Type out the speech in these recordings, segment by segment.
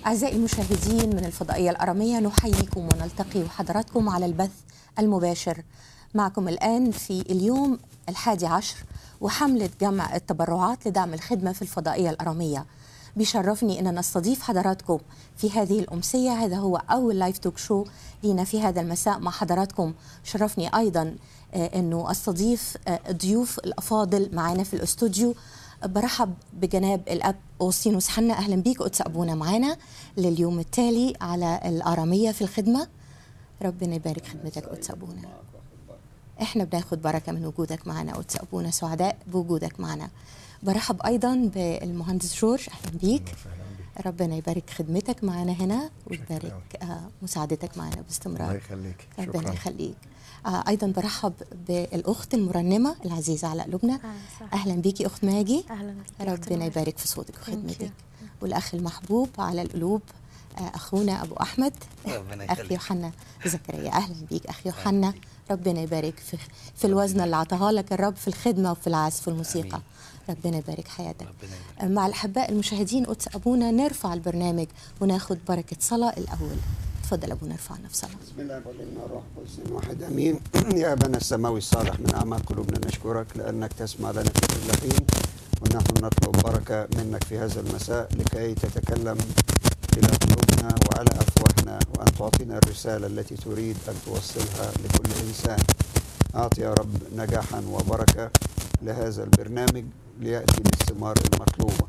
أعزائي المشاهدين من الفضائية الأرامية نحييكم ونلتقي حضراتكم على البث المباشر معكم الآن في اليوم الحادي عشر وحملة جمع التبرعات لدعم الخدمة في الفضائية الأرامية بيشرفني أن نستضيف حضراتكم في هذه الأمسية هذا هو أول لايف توك شو لينا في هذا المساء مع حضراتكم شرفني أيضا أنه أستضيف ضيوف الأفاضل معنا في الأستوديو برحب بجناب الاب اوسينوس حنا اهلا بيك قدس ابونا معانا لليوم التالي على الاراميه في الخدمه ربنا يبارك خدمتك قدس ابونا احنا بناخد بركه من وجودك معنا قدس ابونا سعداء بوجودك معنا برحب ايضا بالمهندس جورج اهلا بيك ربنا يبارك خدمتك معنا هنا ويبارك آه مساعدتك معنا باستمرار الله يخليك ربنا شكرا يخليك آه ايضا برحب بالاخت المرنمه العزيزه على قلوبنا آه، صح. اهلا بيكي اخت ماجي اهلا بك ربنا يبارك في صوتك وخدمتك you. والاخ المحبوب على القلوب آه، اخونا ابو احمد ربنا اخ يخليك. يوحنا زكريا اهلا بيك اخ يوحنا ربنا يبارك في في الوزنه اللي عطاها لك الرب في الخدمه وفي العزف والموسيقى آمين. ربنا يبارك حياتك ربنا يبارك. آه، مع الاحباء المشاهدين قدس ابونا نرفع البرنامج وناخد بركه صلاه الاول تفضل ابونا ارفعنا في صلاه بسم الله والابن والروح القدس واحد امين يا ابانا السماوي الصالح من اعماق قلوبنا نشكرك لانك تسمع لنا في كل حين ونحن نطلب بركه منك في هذا المساء لكي تتكلم الى قلوبنا وعلى افواهنا وان تعطينا الرساله التي تريد ان توصلها لكل انسان اعط يا رب نجاحا وبركه لهذا البرنامج لياتي بالثمار المطلوبه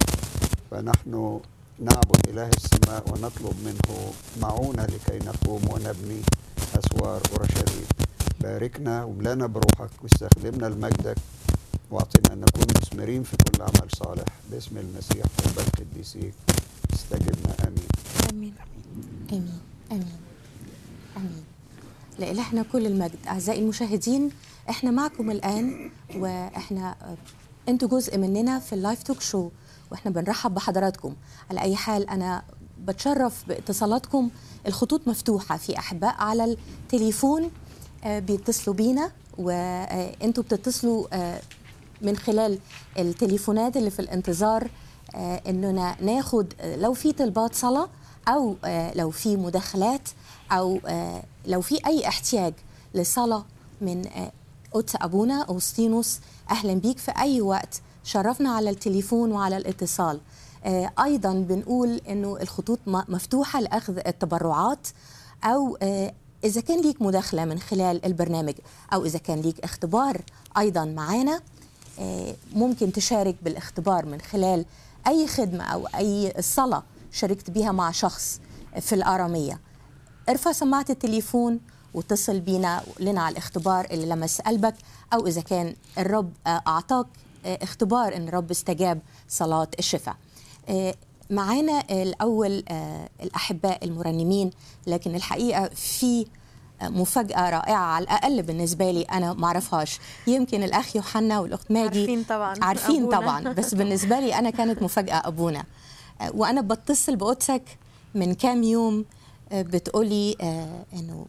فنحن نعبد إله السماء ونطلب منه معونة لكي نقوم ونبني أسوار أورشليم باركنا واملانا بروحك واستخدمنا لمجدك واعطنا أن نكون مثمرين في كل عمل صالح باسم المسيح وبل قديسيك استجبنا آمين امين امين امين امين لإلهنا كل المجد اعزائي المشاهدين احنا معكم الان واحنا آه، انتوا جزء مننا في اللايف توك شو واحنا بنرحب بحضراتكم على اي حال انا بتشرف باتصالاتكم الخطوط مفتوحه في احباء على التليفون آه، بيتصلوا بينا وانتوا بتتصلوا آه، من خلال التليفونات اللي في الانتظار آه، اننا ناخد آه، لو في طلبات صلاه او آه، لو في مداخلات او آه، لو في اي احتياج لصلاه من آه، قدس ابونا اوسطينوس اهلا بيك في اي وقت شرفنا على التليفون وعلى الاتصال آه، ايضا بنقول انه الخطوط م- مفتوحه لاخذ التبرعات او آه، اذا كان ليك مداخله من خلال البرنامج او اذا كان ليك اختبار ايضا معانا آه، ممكن تشارك بالاختبار من خلال اي خدمه او اي صلاه شاركت بها مع شخص في الاراميه ارفع سماعه التليفون واتصل بينا لنا على الاختبار اللي لمس قلبك او اذا كان الرب آه، اعطاك آه، اختبار ان الرب استجاب صلاه الشفاء آه، معانا الاول آه، الاحباء المرنمين لكن الحقيقه في آه، مفاجاه رائعه على الاقل بالنسبه لي انا ما اعرفهاش يمكن الاخ يوحنا والاخت ماجي عارفين طبعا عارفين أبونا. طبعا بس بالنسبه لي انا كانت مفاجاه ابونا آه، وانا بتصل بقدسك من كام يوم آه، بتقولي آه، انه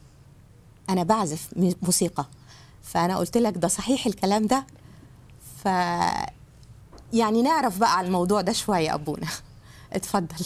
انا بعزف م- موسيقى فانا قلت لك ده صحيح الكلام ده ف يعني نعرف بقى على الموضوع ده شويه ابونا اتفضل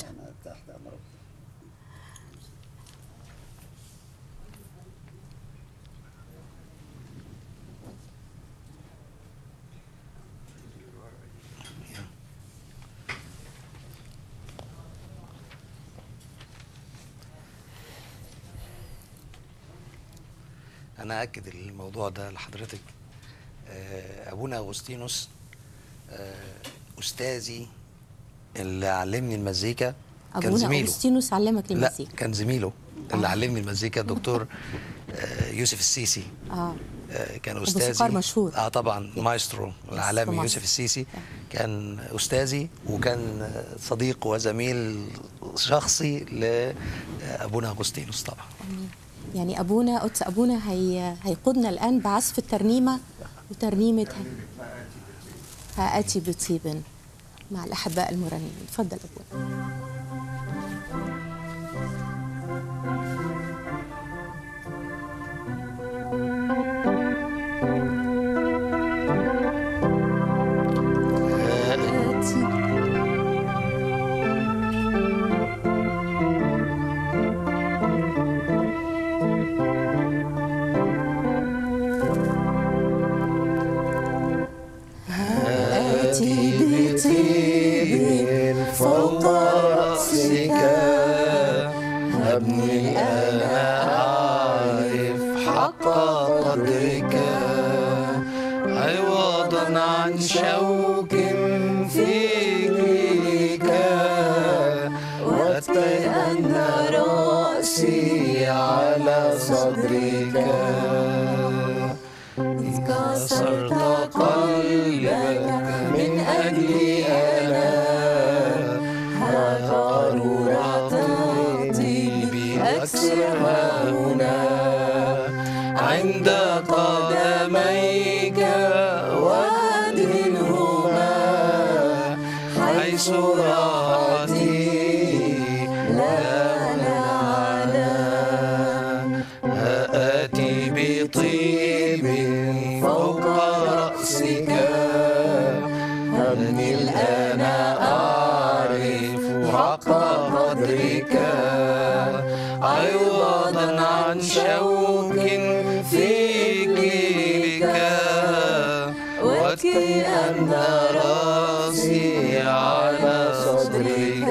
انا اكد الموضوع ده لحضرتك آه، ابونا اغسطينوس آه، استاذي اللي علمني المزيكا كان ابونا زميله اغسطينوس علمك لا المزيكا كان زميله اللي آه. علمني المزيكا الدكتور آه، يوسف السيسي اه آه، كان موسيقار استاذي مشهور. اه طبعا مايسترو العالمي مصر. يوسف السيسي كان استاذي وكان آه، صديق وزميل شخصي لابونا اغسطينوس طبعا يعني ابونا قدس ابونا هي هيقودنا الان بعزف الترنيمه وترنيمه ه- هاتي بطيب مع الاحباء المرنمين اتفضل ابونا آه، هاتي عوضا عن شوك فيك واتكئن رأسي على صدرك إذ كسرت قلبك من أجلي أنا قارورتي بأكسرها هنا عند قدميك وادهنهما حيث راحتي لا نعلم آتي بطيب فوق رأسك أبني الآن أعرف حق قدرك عوضا عن شوك في جيلك وكأن راسي على صدرك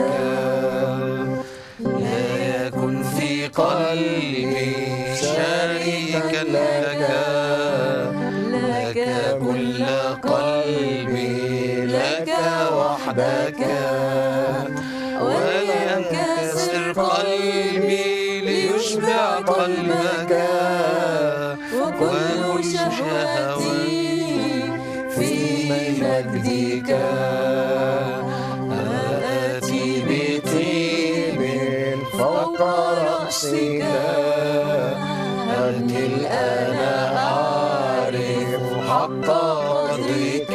لا يكن في قلبي شريكا لك لك كل قلبي لك وحدك ولينكسر قلبي ليشبع قلبك وكل شهوتي في مجدك آتي بطيب فوق رأسك أبني الآن أعرف حق قدرك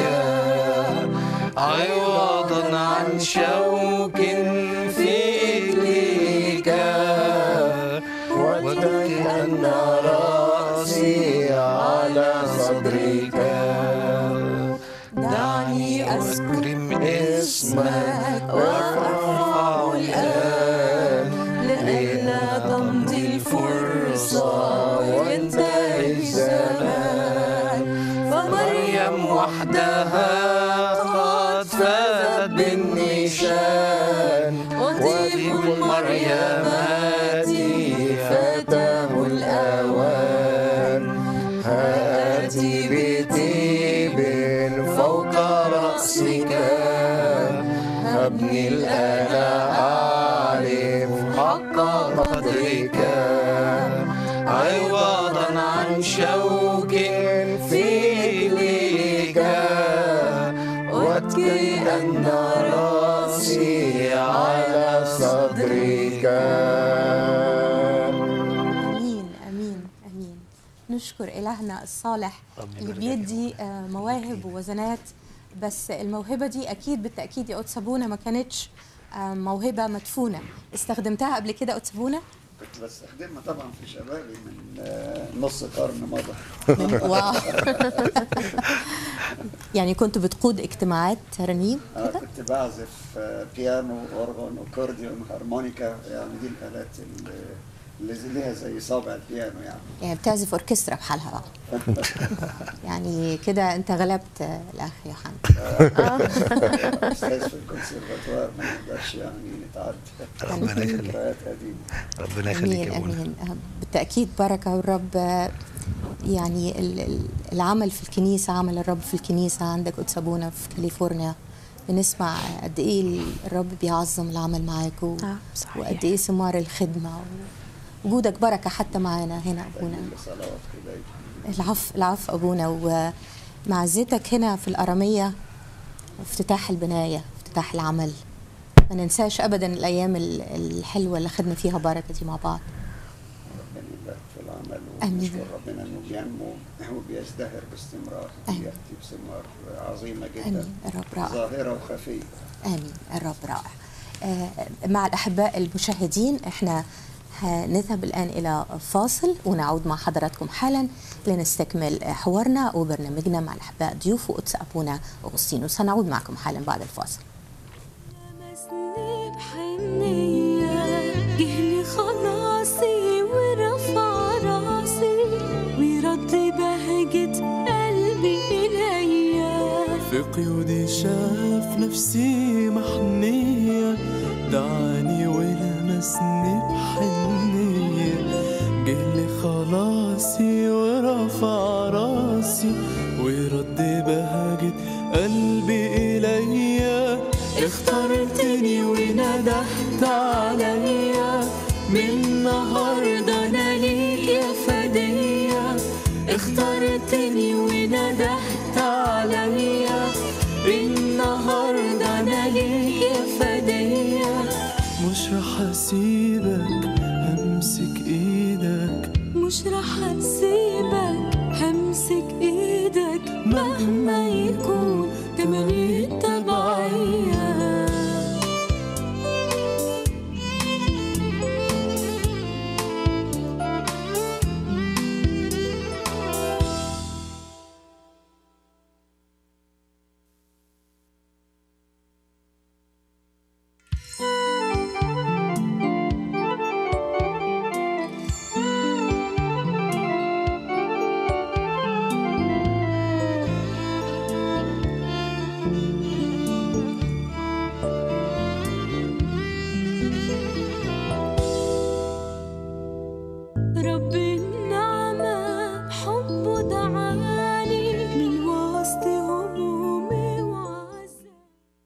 عوضا عن شوك في ليك وكأن رأسي على صدرك دعني أكرم اسمك وأرفع الآن لأن تمضي الفرصة وينتهي الزمان فمريم وحدها قد فازت بالنشان وطيب المريمات فاته الأوان هاتي بطيب فوق رأسك أبني الآن أعرف حق قدرك عوضا عن شوك في ليك وكأن راسي على صدرك امين امين امين نشكر الهنا الصالح ربنا اللي يبارك بيدي آه، مواهب ووزنات بس الموهبه دي اكيد بالتاكيد يا قدس ابونا ما كانتش آه، موهبه مدفونه استخدمتها قبل كده قدس ابونا كنت بستخدمها طبعا في شبابي من آه، نص قرن مضى واو يعني كنت بتقود اجتماعات ترنيم أنا كنت بعزف آه، بيانو أورغون أكورديون هارمونيكا يعني دي الآلات اللي اللي ليها زي صابع البيانو يعني يعني بتعزف اوركسترا بحالها بقى يعني كده انت غلبت آه، الاخ يوحنا أستاذ في الكونسرفاتوار ما نقدرش يعني نتعدى ربنا يخليك ذكريات قديمة ربنا يخليك امين يا ابونا امين آه، بالتاكيد بركه والرب آه، يعني ال- ال- العمل في الكنيسه عمل الرب في الكنيسه عندك قدس ابونا في كاليفورنيا بنسمع قد ايه الرب بيعظم العمل معاك و- آه، صحيح. وقد ايه ثمار الخدمه وجودك بركه حتى معانا هنا ابونا صلوات كده العفو العفو ابونا ومعزتك هنا في الاراميه وافتتاح البنايه افتتاح العمل ما ننساش ابدا الايام ال- الحلوه اللي خدنا فيها بركه دي مع بعض ربنا يبارك في العمل آمين. ونشكر ربنا انه بينمو وبيزدهر باستمرار آمين. ياتي بثمار عظيمه جدا امين الرب رائع ظاهره وخفيه امين الرب رائع آه، مع الاحباء المشاهدين احنا هنذهب الان الى فاصل ونعود مع حضراتكم حالا لنستكمل حوارنا وبرنامجنا مع الاحباء ضيوف وقدس ابونا اغسطينوس هنعود معكم حالا بعد الفاصل لمسني بحنية جهلي خلاصي ورفع راسي ويرد بهجة قلبي إليا في قيودي شاف نفسي محنية دعاني ولمسني بحنية جهلي خلاصي ورفع راسي ويرد عليا النهاردة أنا ليا فدية مش رح اسيبك همسك ايدك مش رح أسيبك همسك إيدك مهما يكون تمني التبعية رب النعمة حبه دعاني من وسط همومي وعزاني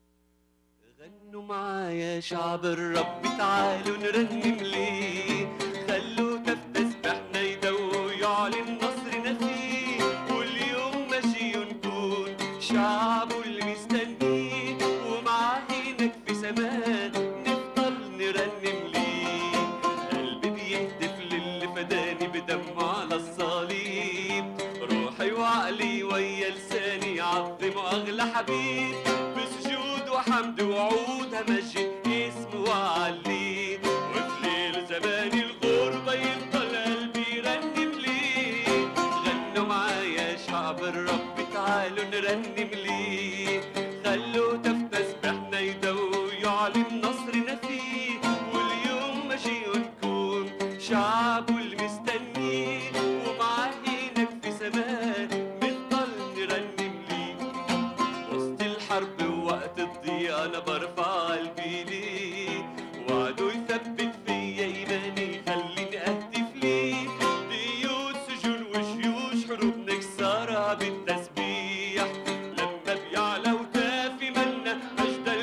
غنوا معايا شعب الرب تعالوا نرنم ليه خلوا تسبحنا يدو يعلن نصرنا فيه واليوم ماشي نكون شعبه اللي مستنيه ومعاه هناك في سماء نفضل نرنم ليه قلبي بيهتف للي فداني بدمه على الصليب روحي وعقلي ويا لساني يعظموا اغلى حبيب بسجود وحمد وعود همجد اسمه وعليه وفي ليل زمان الغربة يفضل قلبي يرنم ليه غنوا معايا شعب الرب تعالوا نرنم ليه خلوا تسبحنا يدو يعلن نصرنا فيه واليوم ماشي ونكون شعبه اللي مستنيه ومعاه هناك في سماء نفضل نرنم ليه وسط الحرب ووقت الضيق انا برفع قلبي ليه وعده يثبت فيا ايماني يخليني اهتف ليه ديوت سجون وشيوش حروب نكسرها بالتسبيح لما بيعلى وتافي منا مجدا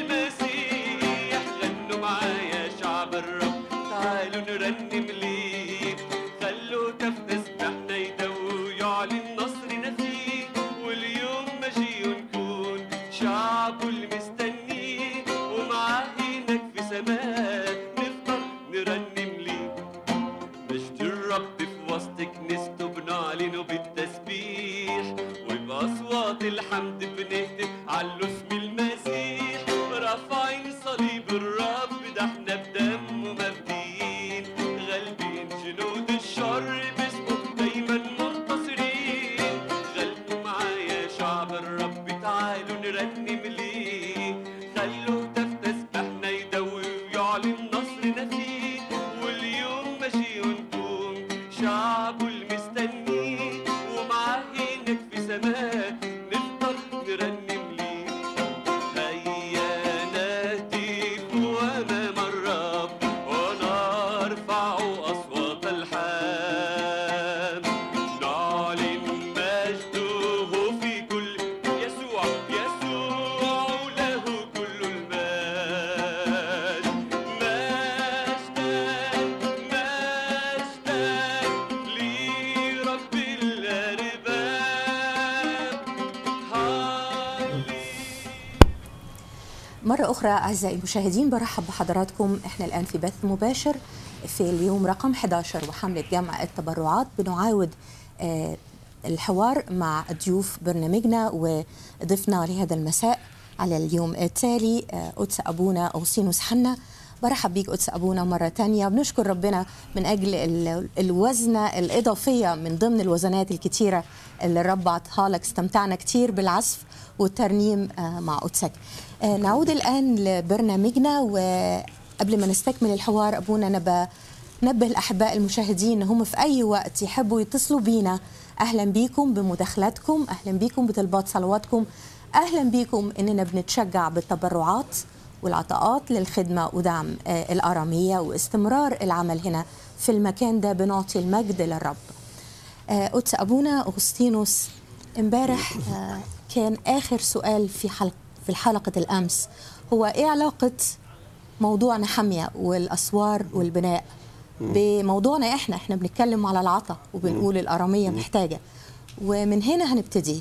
للمسيح غنوا معايا شعب الرب تعالوا نرنم ليه خلوا تسبحنا يدو يعلن نصرنا فيه واليوم ماشي ونكون شعبه اللي مستنيه ومعاه هناك في سماء نفضل نرنم ليه مجد الرب في وسط كنيسته بنعلنه بالتسبيح وبأصوات الحمد بنهتف على اسم المسيح رافعين صليب الرب ده احنا بدمه مفديين غالبين جنود الشر باسمه دايما منتصرين غلبوا معايا شعب الرب تعالوا نرنم ليه خلوا تسبحنا يدوي ويعلن نصرنا فيه واليوم ماشي ونكون شعبه المستنيه ومعاه هناك في سماء نفضل نرنم ليه هيا نهتف أمام الرب ونرفع أصوات الحمد نعلن مجده في كل يسوع يسوع له كل المجد مجدا مجدا لرب الأرباب هاليلويا مرة أخرى أعزائي المشاهدين برحب بحضراتكم إحنا الآن في بث مباشر في اليوم رقم 11 وحملة جمع التبرعات بنعاود آه، الحوار مع ضيوف برنامجنا وضيفنا لهذا المساء على اليوم التالي آه، قدس أبونا أوسينوس حنا برحب بيك قدس أبونا مرة تانية بنشكر ربنا من أجل ال- الوزنة الإضافية من ضمن الوزنات الكتيرة اللي الرب عطاها لك استمتعنا كتير بالعزف والترنيم آه، مع قدسك آه، نعود الآن لبرنامجنا وقبل ما نستكمل الحوار أبونا أنا بنبه الأحباء المشاهدين إن هم في أي وقت يحبوا يتصلوا بينا أهلا بيكم بمداخلاتكم أهلا بيكم بطلبات صلواتكم أهلا بيكم إننا بنتشجع بالتبرعات والعطاءات للخدمة ودعم آه، الأرامية واستمرار العمل هنا في المكان ده بنعطي المجد للرب آه، قدس أبونا أغسطينوس امبارح آه، كان آخر سؤال في حلقة في حلقة الأمس هو إيه علاقة موضوع نحمية والأسوار والبناء بموضوعنا إحنا إحنا بنتكلم على العطا وبنقول الأرامية محتاجة ومن هنا هنبتدي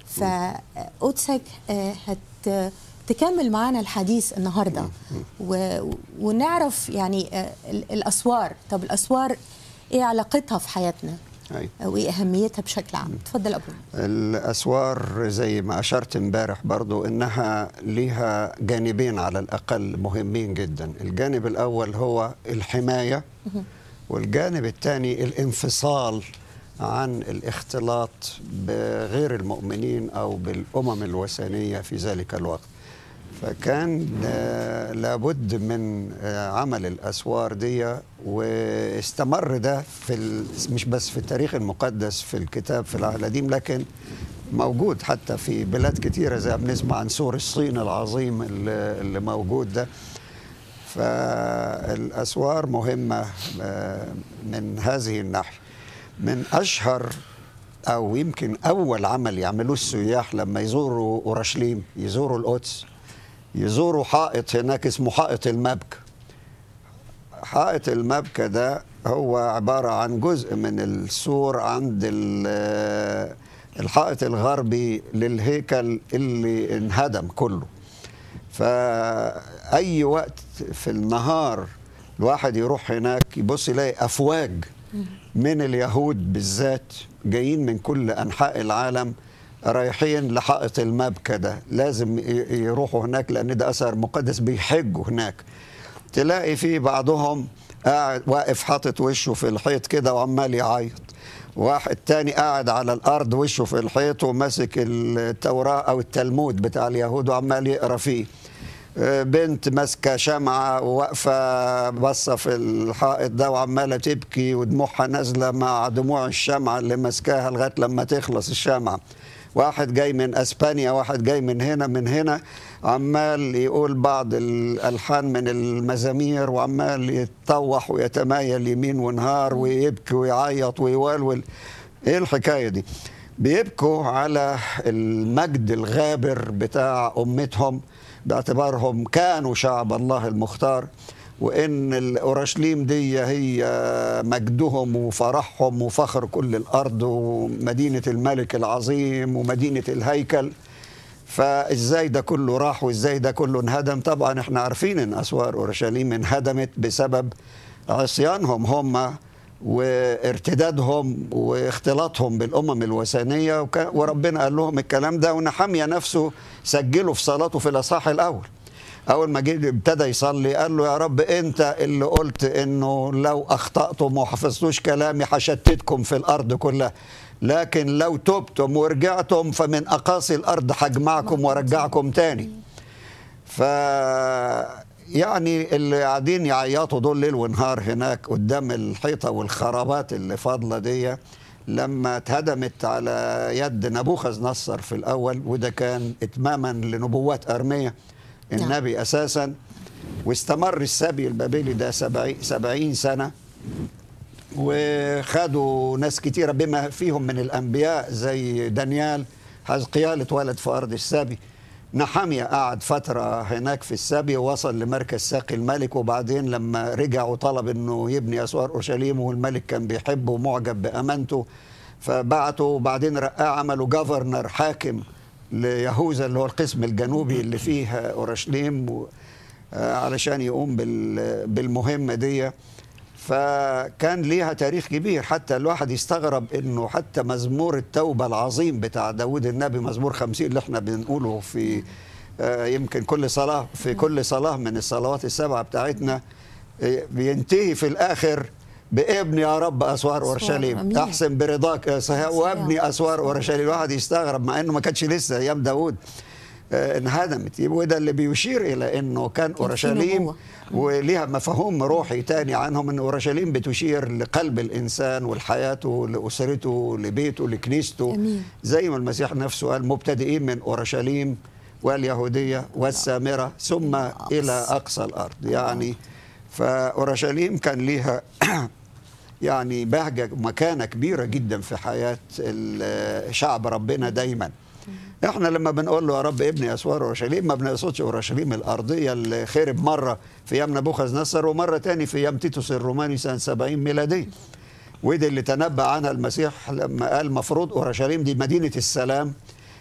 فقدسك آه، هت تكمل معانا الحديث النهارده و... ونعرف يعني آه، ال- الاسوار طب الاسوار ايه علاقتها في حياتنا أي. وايه اهميتها بشكل عام اتفضل ابونا الأسوار زي ما أشرت امبارح برضو إنها ليها جانبين على الأقل مهمين جدا الجانب الأول هو الحماية والجانب الثاني الانفصال عن الاختلاط بغير المؤمنين أو بالأمم الوثنية في ذلك الوقت فكان آه، لابد من آه، عمل الاسوار دي واستمر ده في ال- مش بس في التاريخ المقدس في الكتاب في العهد القديم لكن موجود حتى في بلاد كتيره زي ما بنسمع عن سور الصين العظيم اللي اللي موجود ده فالاسوار مهمه آه، من هذه الناحيه من اشهر او يمكن اول عمل يعملوه السياح لما يزوروا اورشليم يزوروا القدس يزوروا حائط هناك اسمه حائط المبكى حائط المبكى ده هو عبارة عن جزء من السور عند ال- الحائط الغربي للهيكل اللي انهدم كله فأي وقت في النهار الواحد يروح هناك يبص يلاقي أفواج من اليهود بالذات جايين من كل أنحاء العالم رايحين لحائط المبكى ده لازم ي- يروحوا هناك لأن ده أثر مقدس بيحجوا هناك تلاقي في بعضهم قاعد واقف حاطط وشه في الحيط كده وعمال يعيط واحد تاني قاعد على الارض وشه في الحيط وماسك التوراه او التلمود بتاع اليهود وعمال يقرا فيه آه، بنت ماسكه شمعه وواقفه باصه في الحائط ده وعماله تبكي ودموعها نازله مع دموع الشمعه اللي ماسكاها لغايه لما تخلص الشمعه واحد جاي من اسبانيا واحد جاي من هنا من هنا عمال يقول بعض الالحان من المزامير وعمال يتطوح ويتمايل يمين ونهار ويبكي ويعيط ويولول ايه الحكايه دي بيبكوا على المجد الغابر بتاع امتهم باعتبارهم كانوا شعب الله المختار وان الاورشليم دي هي مجدهم وفرحهم وفخر كل الارض ومدينه الملك العظيم ومدينه الهيكل فازاي ده كله راح وازاي ده كله انهدم طبعا احنا عارفين ان اسوار اورشليم انهدمت بسبب عصيانهم هم وارتدادهم واختلاطهم بالامم الوثنيه وك- وربنا قال لهم الكلام ده ونحميا نفسه سجله في صلاته في الاصحاح الاول اول ما جه ابتدى يصلي قال له يا رب انت اللي قلت انه لو اخطاتم وما حفظتوش كلامي هشتتكم في الارض كلها لكن لو تبتم ورجعتم فمن اقاصي الارض هجمعكم وارجعكم تاني ف يعني اللي قاعدين يعيطوا دول ليل ونهار هناك قدام الحيطه والخرابات اللي فاضله دي لما اتهدمت على يد نبوخذ نصر في الاول وده كان اتماما لنبوات ارميه النبي اساسا واستمر السبي البابلي ده سبعي- سبعين سنه وخدوا ناس كتيرة بما فيهم من الأنبياء زي دانيال حزقيال اتولد في أرض السبي نحمية قعد فترة هناك في السبي ووصل لمركز ساقي الملك وبعدين لما رجع وطلب انه يبني اسوار اورشليم والملك كان بيحبه ومعجب بامانته فبعته وبعدين رقاه عملوا جفرنر حاكم ليهوذا اللي هو القسم الجنوبي اللي فيه اورشليم و- آه، علشان يقوم بال- بالمهمة دي فكان ليها تاريخ كبير حتى الواحد يستغرب انه حتى مزمور التوبة العظيم بتاع داود النبي مزمور خمسين اللي احنا بنقوله في آه، يمكن كل صلاة في كل صلاة من الصلوات السبعة بتاعتنا آه، بينتهي في الآخر بابني يا رب أسوار أسوار، أورشليم أمين. أحسن برضاك يا صحيح وابني أسوار أورشليم الواحد يستغرب مع إنه ما كانش لسه أيام داود آه، انهدمت يبقى ده اللي بيشير إلى إنه كان في أورشليم نبوة. وليها مفهوم روحي تاني عنهم ان اورشليم بتشير لقلب الانسان ولحياته لاسرته لبيته لكنيسته أمين. زي ما المسيح نفسه قال مبتدئين من اورشليم واليهوديه والسامره ثم الى اقصى الارض يعني فاورشليم كان ليها يعني بهجه ومكانه كبيره جدا في حياه ال- شعب ربنا دايما احنا لما بنقول له يا رب ابني اسوار اورشليم ما بنقصدش اورشليم الارضيه اللي خرب مره في ايام نبوخذ نصر ومره تاني في ايام تيتوس الروماني سنه 70 ميلاديه ودي اللي تنبأ عنها المسيح لما قال مفروض اورشليم دي مدينه السلام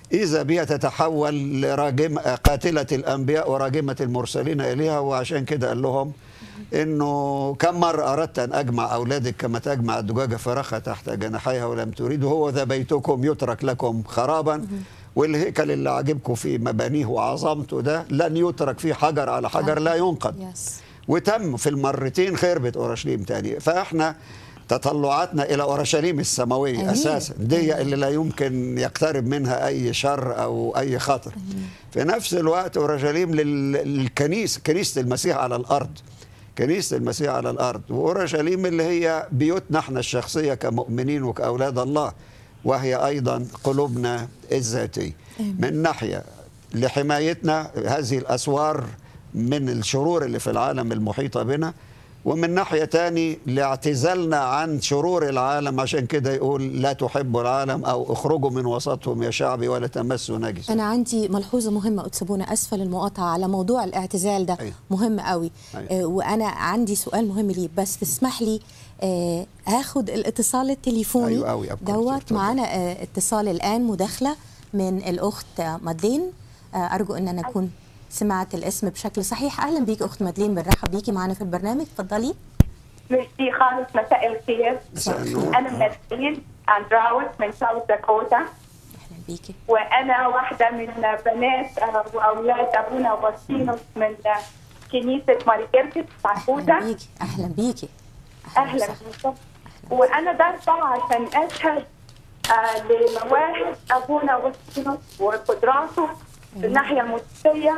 إذا بها تتحول لراجم قاتلة الأنبياء وراجمة المرسلين إليها وعشان كده قال لهم إنه كم مرة أردت أن أجمع أولادك كما تجمع الدجاجة فرخة تحت جناحيها ولم تريد هو ذا بيتكم يترك لكم خرابا والهيكل اللي عجبكم في مبانيه وعظمته ده لن يترك فيه حجر على حجر لا ينقض يس وتم في المرتين خربت اورشليم تاني فاحنا تطلعاتنا الى اورشليم السماويه أمين. اساسا دي اللي لا يمكن يقترب منها اي شر او اي خطر في نفس الوقت اورشليم لل- للكنيسه كنيسه المسيح على الارض كنيسه المسيح على الارض واورشليم اللي هي بيوتنا احنا الشخصيه كمؤمنين وكاولاد الله وهي ايضا قلوبنا الذاتيه من ناحيه لحمايتنا هذه الاسوار من الشرور اللي في العالم المحيطه بنا ومن ناحيه تاني لاعتزالنا عن شرور العالم عشان كده يقول لا تحبوا العالم او اخرجوا من وسطهم يا شعبي ولا تمسوا نجسا أنا عندي ملحوظة مهمة أتسبونا أسفل المقاطعة على موضوع الاعتزال ده أيوة. مهم قوي أيوة. آه وأنا عندي سؤال مهم ليه بس تسمح لي آه هاخد الاتصال التليفوني أيوة أوي، أبقى دوت اتفضل. معانا آه اتصال الآن مداخلة من الأخت آه، مادلين آه أرجو أن أنا أكون سمعت الاسم بشكل صحيح أهلا بيك أخت مادلين بنرحب بيكي معانا في البرنامج اتفضلي ميرسي خالص مساء الخير مساء النور. انا مارتين اندراوس من ساوث داكوتا أهلا بيكي وانا واحده من بنات آه، واولاد ابونا وبرسينوس من آه، كنيسه ماري كيركس أهلا عكوزه بيكي أهلا بيكي اهلا وسهلا. بكم وانا دارسه عشان اشهد آه، لمواهب ابونا وبرسينوس وقدراته في الناحيه الموسيقيه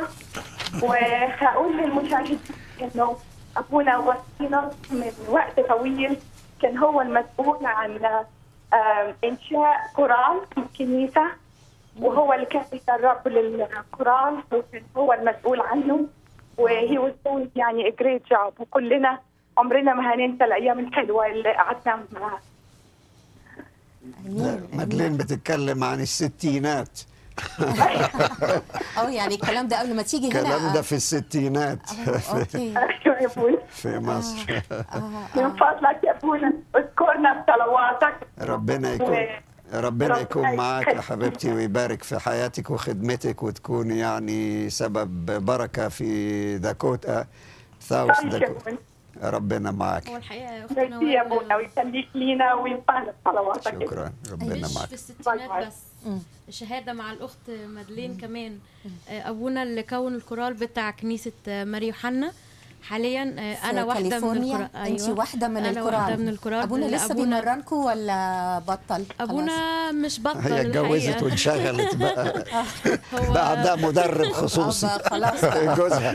وهقول للمشاهدين انه ابونا وبرسينوس من وقت طويل كان هو المسؤول عن آه، انشاء قران في الكنيسه وهو اللي كان بيدرب للقران وكان هو المسؤول عنه وهي was doing يعني a great job وكلنا عمرنا ما هننسى الايام الحلوه اللي قعدنا معاه أمين مدلين بتتكلم عن الستينات أه يعني الكلام ده قبل ما تيجي هنا الكلام ده آه، في الستينات آه، أوكي ايوه يا ابونا في مصر من فضلك يا ابونا اذكرنا بصلواتك ربنا يكون و- ربنا ربنا يكون معاك يا يخليك. حبيبتي ويبارك في حياتك وخدمتك وتكون يعني سبب بركة في داكوتا ثاوث Thank you. داكوتا ربنا معاك هو الحقيقه يا اختنا ميرسي يا ابونا ويخليك لينا وينفعنا بصلواتك شكرا ربنا مش معاك في الستينات باي. بس الشهاده مع الاخت مادلين كمان آه، ابونا اللي كون الكورال بتاع كنيسه آه، ماري يوحنا حاليا آه، في انا واحده من كاليفورنيا الكورال انت واحده من أنا الكورال واحده من الكورال ابونا اللي لسه أبونا- بيمرنكم ولا بطل خلاص؟ ابونا مش بطل هي اتجوزت الحقيقة. وانشغلت بقى هو بقى عندها مدرب خصوصي أبا خلاص بقى. جوزها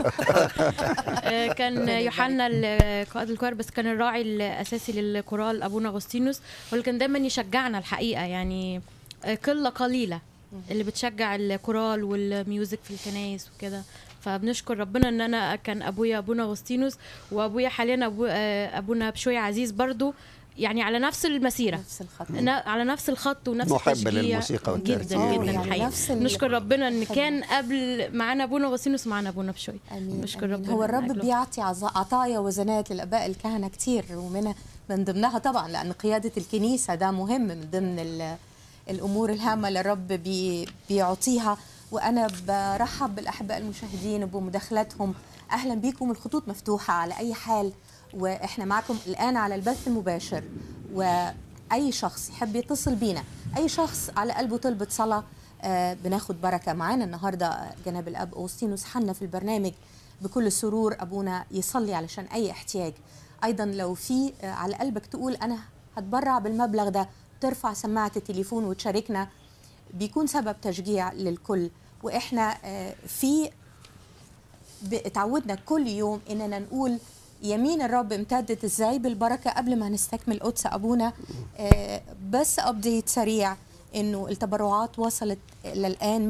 آه، كان يوحنا ال- قائد الكوار بس كان الراعي الاساسي للكورال ابونا اغسطينوس واللي كان دايما يشجعنا الحقيقه يعني آه، قله قليله اللي بتشجع الكورال والميوزك في الكنايس وكده فبنشكر ربنا ان انا كان ابويا ابونا اغسطينوس وابويا حاليا أبو آه، ابونا بشوي عزيز برضو يعني على نفس المسيره نفس الخط نا- على نفس الخط ونفس محب التشجيع للموسيقى جدا والترتيل. آه، جدا يعني الحقيقه نفس ال- نشكر ربنا ان كان قبل معانا ابونا اغسطينوس ومعانا ابونا بشوي امين نشكر أمين. ربنا هو من الرب أجله. بيعطي عظ- عطايا وزنات للاباء الكهنه كتير ومنها من ضمنها طبعا لان قياده الكنيسه ده مهم من ضمن ال- الامور الهامه اللي الرب بي بيعطيها وانا برحب بالاحباء المشاهدين بمداخلاتهم اهلا بيكم الخطوط مفتوحه على اي حال واحنا معكم الان على البث المباشر واي شخص يحب يتصل بينا اي شخص على قلبه طلبة صلاه آه، بناخد بركه معانا النهارده جناب الاب اوستينوس حنا في البرنامج بكل سرور ابونا يصلي علشان اي احتياج ايضا لو في آه، على قلبك تقول انا هتبرع بالمبلغ ده ترفع سماعه التليفون وتشاركنا بيكون سبب تشجيع للكل واحنا آه، في ب- اتعودنا كل يوم اننا نقول يمين الرب امتدت ازاي بالبركه قبل ما نستكمل قدس ابونا آه، بس ابديت سريع انه التبرعات وصلت للان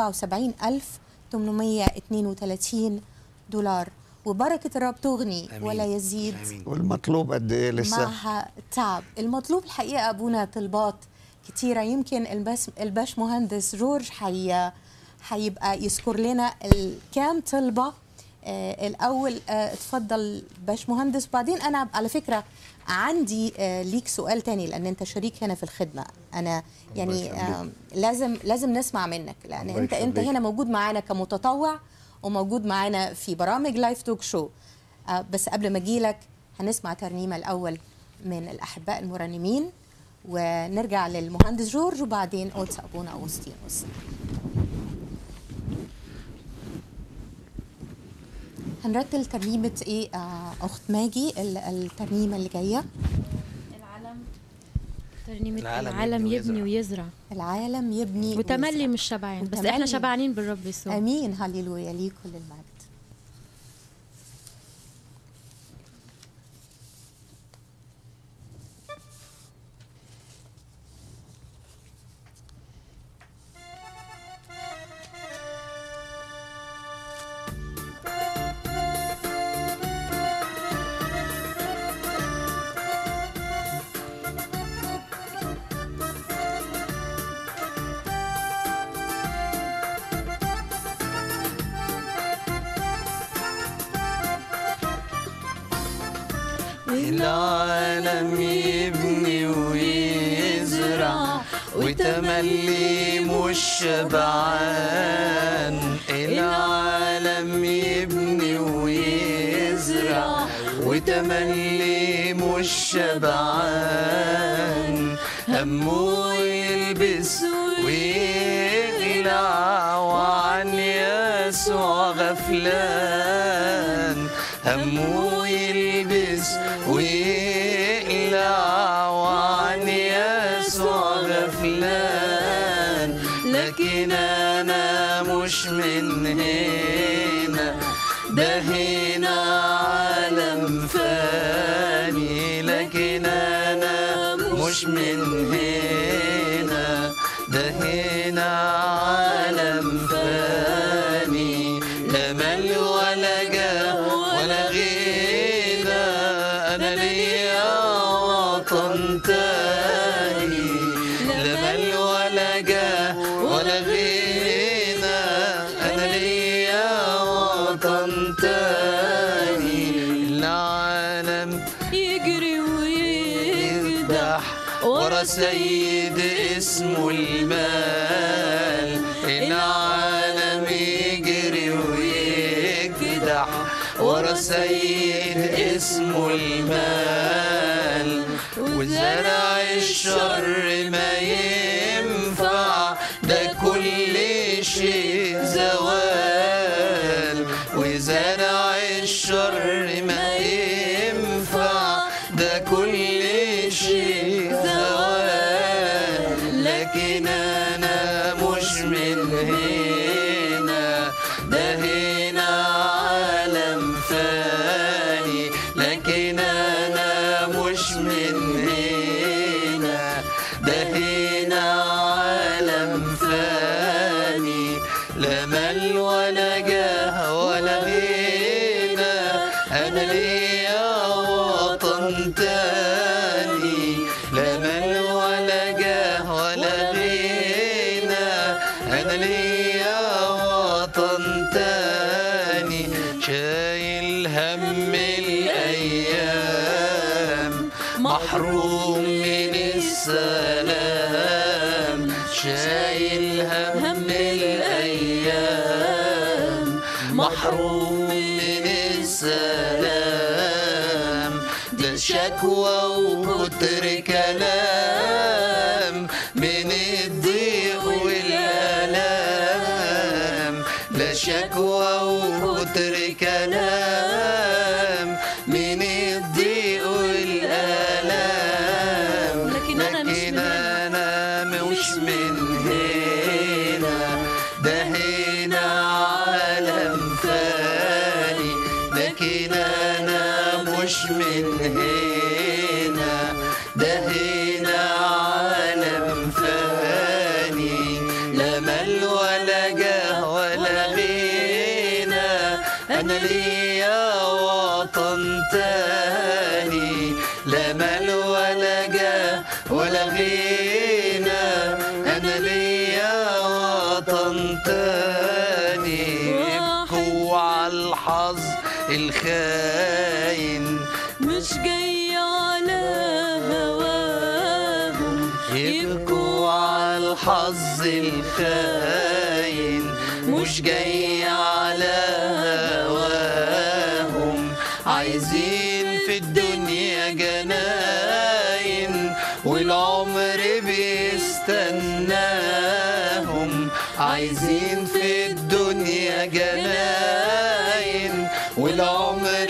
177832 دولار وبركه الرب تغني آمين. ولا يزيد آمين. والمطلوب قد ايه لسه معها تعب المطلوب الحقيقه ابونا طلبات كتيره يمكن الباش الباش مهندس جورج حي حيبقى يذكر لنا الكام طلبه آه الاول آه اتفضل باش مهندس وبعدين انا على فكره عندي آه ليك سؤال تاني لان انت شريك هنا في الخدمه انا يعني آه لازم لازم نسمع منك لان الله انت انت يخليك. هنا موجود معانا كمتطوع وموجود معانا في برامج لايف توك شو آه بس قبل ما اجيلك هنسمع ترنيمه الاول من الاحباء المرنمين ونرجع للمهندس جورج وبعدين قدس ابونا اغسطينوس هنرتل ترنيمة ايه آه اخت ماجي ال- الترنيمة اللي جاية العالم ترنيمة العالم العالم, يبني يبني ويزرع العالم يبني وتملي ويزرع. مش شبعان بس وتملي. احنا شبعانين بالرب يسوع امين هللويا ليه كل المجد العالم يبني ويزرع وتملي مش شبعان العالم يبني ويزرع وتملي مش شبعان همه يلبس ويقلع وعن يسوع غفلان همه يلبس ويقلع وعن يسوع غفلان لكن انا مش من هنا ده هنا عالم فاني لكن انا مش من هنا ده هنا عالم فاني لا مال ولا جاه ولا غنى انا ليا وطن تاني لا مال ولا جاه ولا غنى انا ليا وطن تاني العالم يجري ويجدع يفتح ورا سيد اسمه المال العالم يجري ويجدح ورا سيد اسمه المال وزرع الشر ما ينفع ده كل شيء زوال وزرع الشر ما ينفع ده كل شيء زوال لكن انا مش من هنا ده هنا عالم فاني لكن انا مش من هنا ده هنا عالم فاني لا مال ولا جاه ولا غنى انا ليا وطن تاني لا مال ولا جاه ولا غنى انا ليا وطن تاني شايل هم الايام محروم من السلام شايل هم الايام محروم من السلام ده شكوى وكتر كلام من الضيق والآلام لا شكوى وكتر كلام من الضيق والآلام لكن أنا مش لكن من أنا مش من هنا ده هنا عالم فاني لكن أنا مش من هنا ده هنا عالم فاني لا مال ولا جاه ولا غنى أنا ليا وطن تاني لا مال ولا جاه ولا غنى أنا ليا وطن تاني ابكوا على الحظ الخاين مش جاي على هواهم يبكوا الحظ الخاين مش جاي على هواهم عايزين في الدنيا جناين والعمر بيستناهم عايزين في الدنيا جناين والعمر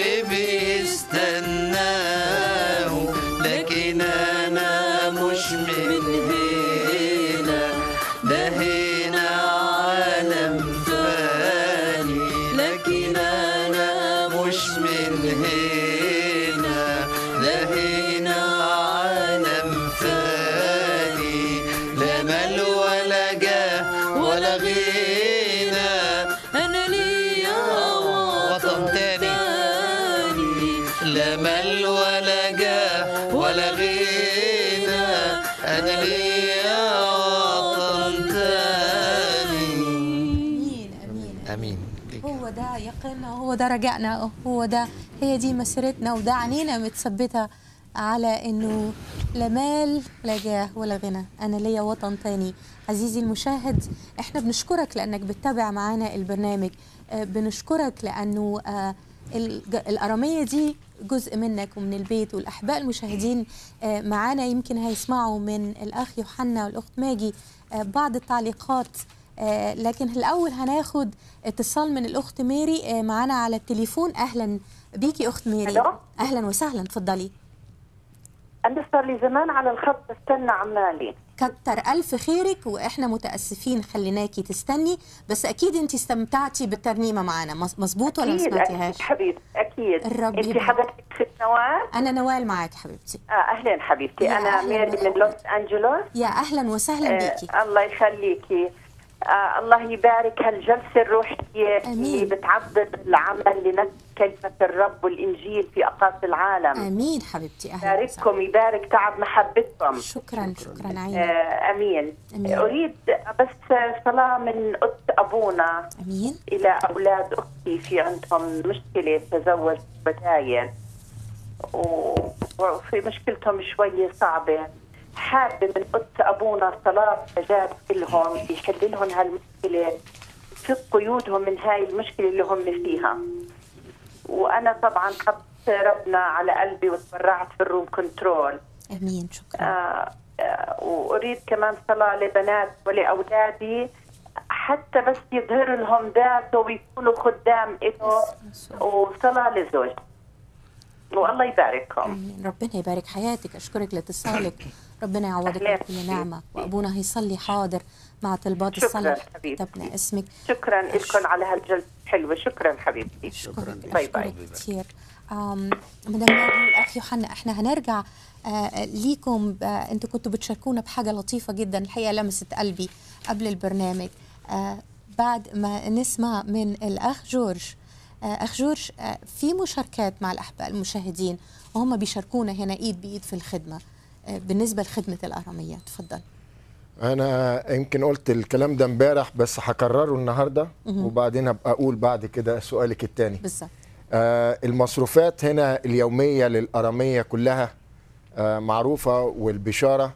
بيستناهم لكن انا مش من هنا ده هنا عالم فاني لكن انا مش من هنا ده هنا عالم فاني لا مال ولا جاه ولا غنى انا ليا وطن تاني لا مال ولا جاه ولا غنى انا ليا وطن تاني امين امين امين هو ده يقيننا وهو ده رجائنا هو ده هي دي مسيرتنا وده عنينا متثبته على انه لا مال لا جاه ولا غنى انا ليا وطن تاني عزيزي المشاهد احنا بنشكرك لانك بتتابع معانا البرنامج آه، بنشكرك لانه آه، الج- الاراميه دي جزء منك ومن البيت والاحباء المشاهدين آه، معانا يمكن هيسمعوا من الاخ يوحنا والاخت ماجي آه، بعض التعليقات آه، لكن الاول هناخد اتصال من الاخت ميري آه، معانا على التليفون اهلا بيكي اخت ميري ألو؟ اهلا وسهلا تفضلي أنا صار لي زمان على الخط بستنى عمالي كتر الف خيرك واحنا متاسفين خليناكي تستني بس اكيد انت استمتعتي بالترنيمه معانا مظ- مظبوط ولا ما أكيد سمعتيهاش أكيد حبيبتي أكيد الرب أنت يبارك. حضرتك ست نوال انا نوال معاك حبيبتي آه أهلين حبيبتي يا أنا أهلاً ميري بك. من لوس أنجلوس يا اهلا وسهلا بيكي آه الله يخليكي آه الله يبارك هالجلسة الروحية آمين. اللي بتعبر العمل لنفس كلمة الرب والإنجيل في أقاصي العالم امين حبيبتي اهلا وسهلا يبارككم يبارك تعب محبتكم شكرا شكرا عيني آه أمين. أمين. أريد بس صلاة من قدس أبونا امين إلى أولاد أختي في عندهم مشكلة تزوج بداين و- وفي مشكلتهم شوية صعبة حابة من قدس أبونا صلاة جاب لهم يحل لهم هالمشكلة فك قيودهم من هاي المشكلة اللي هم فيها وأنا طبعا حط ربنا على قلبي وتبرعت في الروم كنترول امين شكرا آه، آه، واريد كمان صلاه لبنات ولأولادي حتى بس يظهر لهم ذاته ويكونوا خدام له وصلاه لزوج والله يبارككم امين ربنا يبارك حياتك اشكرك لاتصالك ربنا يعوضك أهلا بكل نعمه وابونا هيصلي حاضر مع طلبات شكراً الصلاه حبيبتي. كتبنا اسمك شكرا لكم على هالجلسه الحلوه شكرا حبيبتي شكرا باي باي أشكرك كتير آم، مدام ماجي والاخ يوحنا احنا هنرجع آه، ليكم آه، انتوا كنتوا بتشاركونا بحاجه لطيفه جدا الحقيقه لمست قلبي قبل البرنامج آه، بعد ما نسمع من الاخ جورج آه، اخ جورج آه، في مشاركات مع الاحباء المشاهدين وهم بيشاركونا هنا ايد بايد في الخدمه آه، بالنسبه لخدمه الاراميه تفضل انا يمكن قلت الكلام ده امبارح بس هكرره النهارده مهم. وبعدين ابقى اقول بعد كده سؤالك الثاني بالظبط آه المصروفات هنا اليوميه للاراميه كلها آه معروفه والبشاره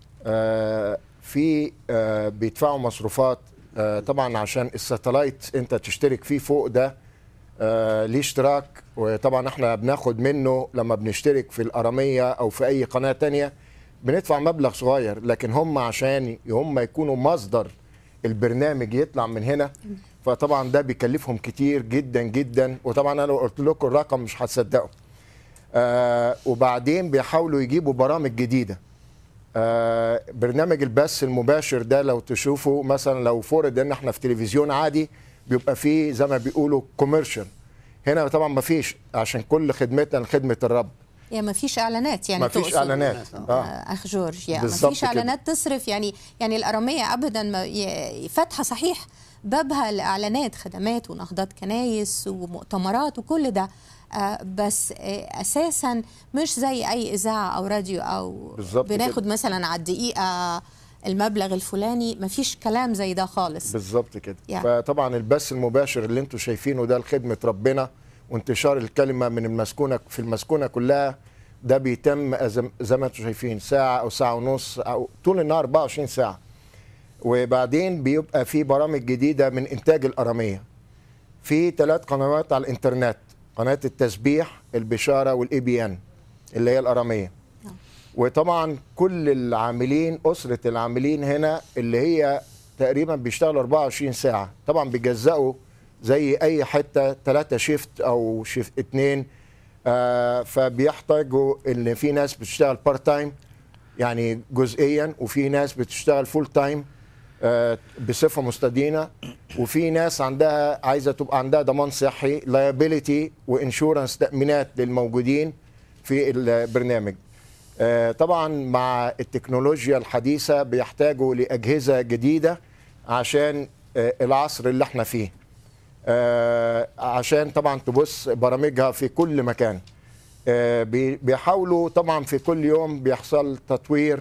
آه في آه بيدفعوا مصروفات آه طبعا عشان الساتلايت انت تشترك فيه فوق ده آه ليه اشتراك وطبعا احنا بناخد منه لما بنشترك في الاراميه او في اي قناه تانية بندفع مبلغ صغير لكن هم عشان هم يكونوا مصدر البرنامج يطلع من هنا فطبعا ده بيكلفهم كتير جدا جدا وطبعا انا لو قلت لكم الرقم مش هتصدقوا آه وبعدين بيحاولوا يجيبوا برامج جديده آه برنامج البث المباشر ده لو تشوفوا مثلا لو فرض ان احنا في تلفزيون عادي بيبقى فيه زي ما بيقولوا كوميرشال هنا طبعا ما فيش عشان كل خدمتنا لخدمه الرب يعني ما فيش اعلانات يعني ما فيش تقصد. اعلانات آه، اه اخ جورج يعني ما بالظبط فيش كده. اعلانات تصرف يعني يعني الاراميه ابدا ما ي- فاتحه صحيح بابها لاعلانات خدمات ونهضات كنايس ومؤتمرات وكل ده آه بس آه اساسا مش زي اي اذاعه او راديو او بالظبط بناخد كده. مثلا على الدقيقه المبلغ الفلاني ما فيش كلام زي ده خالص بالظبط كده يعني. فطبعا البث المباشر اللي انتم شايفينه ده لخدمه ربنا وانتشار الكلمه من المسكونه في المسكونه كلها ده بيتم أز- زي ما انتم شايفين ساعه او ساعه ونص او طول النهار 24 ساعه وبعدين بيبقى في برامج جديده من انتاج الاراميه في ثلاث قنوات على الانترنت قناه التسبيح البشاره والاي بي ان اللي هي الاراميه وطبعا كل العاملين اسره العاملين هنا اللي هي تقريبا بيشتغلوا 24 ساعه طبعا بيجزأوا زي اي حته ثلاثه شيفت او شيفت اتنين آه فبيحتاجوا ان في ناس بتشتغل بارت تايم يعني جزئيا وفي ناس بتشتغل فول تايم آه، بصفه مستدينه وفي ناس عندها عايزه تبقى عندها ضمان صحي لايبيليتي وانشورنس تامينات للموجودين في البرنامج آه، طبعا مع التكنولوجيا الحديثه بيحتاجوا لاجهزه جديده عشان آه، العصر اللي احنا فيه آه، عشان طبعا تبص برامجها في كل مكان آه، بي- بيحاولوا طبعا في كل يوم بيحصل تطوير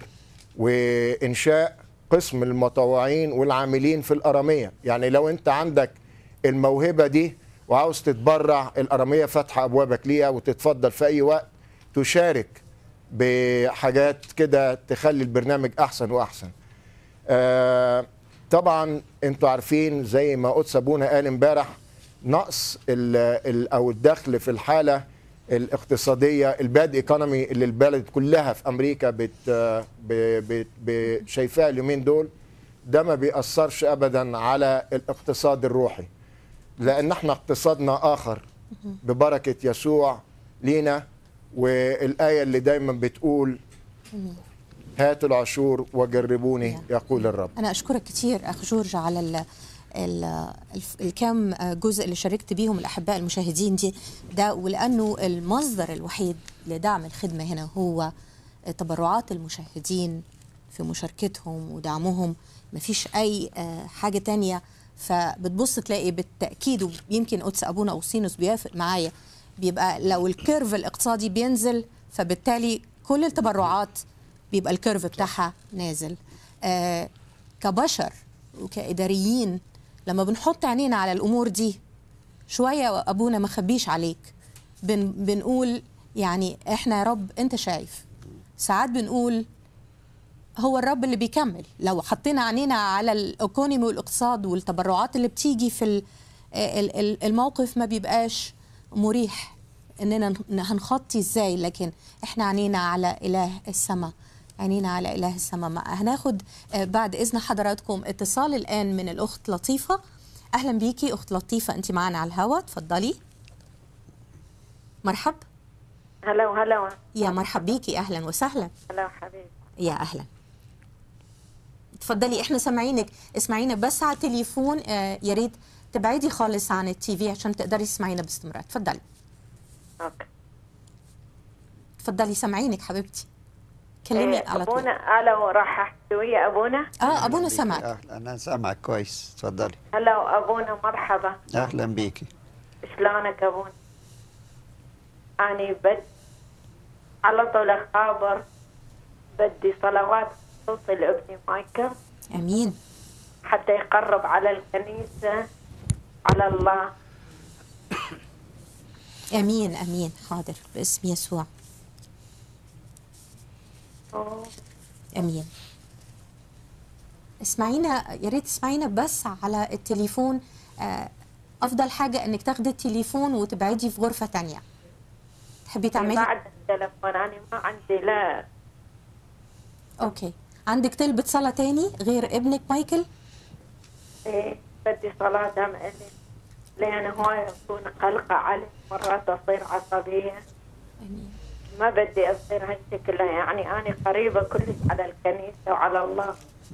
وانشاء قسم المتطوعين والعاملين في الاراميه يعني لو انت عندك الموهبه دي وعاوز تتبرع الاراميه فاتحه ابوابك ليها وتتفضل في اي وقت تشارك بحاجات كده تخلي البرنامج احسن واحسن آه، طبعا انتوا عارفين زي ما قدس ابونا قال امبارح نقص ال ال او الدخل في الحاله الاقتصاديه الباد ايكونومي اللي البلد كلها في امريكا بت ب- ب- ب- شايفاها اليومين دول ده ما بيأثرش ابدا على الاقتصاد الروحي لان احنا اقتصادنا اخر ببركه يسوع لينا والايه اللي دايما بتقول هاتوا العشور وجربوني يقول الرب أنا أشكرك كثير أخ جورج على ال ال الف- الكم جزء اللي شاركت بيهم الأحباء المشاهدين دي ده ولأنه المصدر الوحيد لدعم الخدمة هنا هو تبرعات المشاهدين في مشاركتهم ودعمهم مفيش أي آه، حاجة تانية فبتبص تلاقي بالتأكيد ويمكن قدس أبونا أوسينوس بيوافق معايا بيبقى لو الكيرف الاقتصادي بينزل فبالتالي كل التبرعات بيبقى الكيرف بتاعها نازل آه كبشر وكإداريين لما بنحط عينينا على الأمور دي شوية أبونا ما خبيش عليك بن بنقول يعني إحنا يا رب أنت شايف ساعات بنقول هو الرب اللي بيكمل لو حطينا عينينا على الايكونومي والاقتصاد والتبرعات اللي بتيجي في ال- ال- ال- الموقف ما بيبقاش مريح اننا ن- هنخطي ازاي لكن احنا عينينا على اله السماء عينينا على اله السماء ما- هناخد آه، بعد اذن حضراتكم اتصال الان من الاخت لطيفه اهلا بيكي اخت لطيفه انت معنا على الهواء تفضلي مرحب هلا وهلا يا مرحب بيكي اهلا وسهلا هلا حبيبي يا اهلا تفضلي احنا سامعينك اسمعينا بس على التليفون آه يا ريت تبعدي خالص عن التي في عشان تقدري تسمعينا باستمرار تفضلي اوكي تفضلي سامعينك حبيبتي كلمي إيه، على طول ابونا الو راح احكي ويا ابونا اه ابونا سمعك أهلا أنا سامعك كويس تفضلي هلا ابونا مرحبا أهلا بيكي شلونك ابونا اني بد على طول اخابر بدي صلوات توصل لابني مايكل امين حتى يقرب على الكنيسه على الله امين امين حاضر باسم يسوع أوه. امين اسمعينا يا ريت تسمعينا بس على التليفون آه افضل حاجه انك تاخدي التليفون وتبعدي في غرفه تانية تحبي ما تعملي عندي تلفون انا ما عندي لا اوكي عندك طلبة صلاة تاني غير ابنك مايكل إيه بدي صلاة دم إلي لأن هواي أكون قلقة عليه مرات أصير عصبية ما بدي أصير هالشكل يعني أنا قريبة كلش على الكنيسة وعلى الله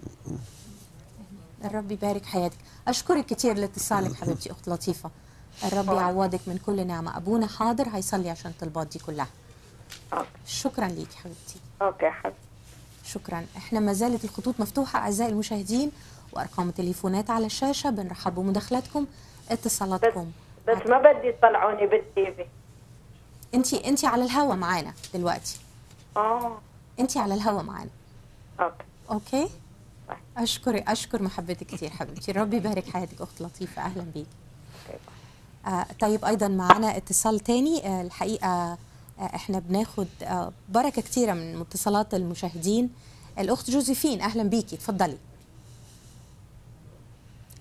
الرب يبارك حياتك أشكرك كتير لاتصالك حبيبتي أخت لطيفة الرب يعوضك من كل نعمة أبونا حاضر هيصلي عشان الطلبات دي كلها شكرا ليك حبيبتي أوكي حبيبتي شكرا احنا ما زالت الخطوط مفتوحة أعزائي المشاهدين وأرقام التليفونات على الشاشة بنرحب بمداخلاتكم اتصالاتكم بس ما بدي يطلعوني بالتيفي انت انت على الهوا معانا دلوقتي اه انت على الهوا معانا اوكي اوكي اشكر اشكر محبتك كثير حبيبتي الرب يبارك حياتك اخت لطيفه اهلا بيك آه طيب ايضا معنا اتصال تاني آه الحقيقه آه احنا بناخد آه بركه كثيره من اتصالات المشاهدين الاخت جوزيفين اهلا بيكي تفضلي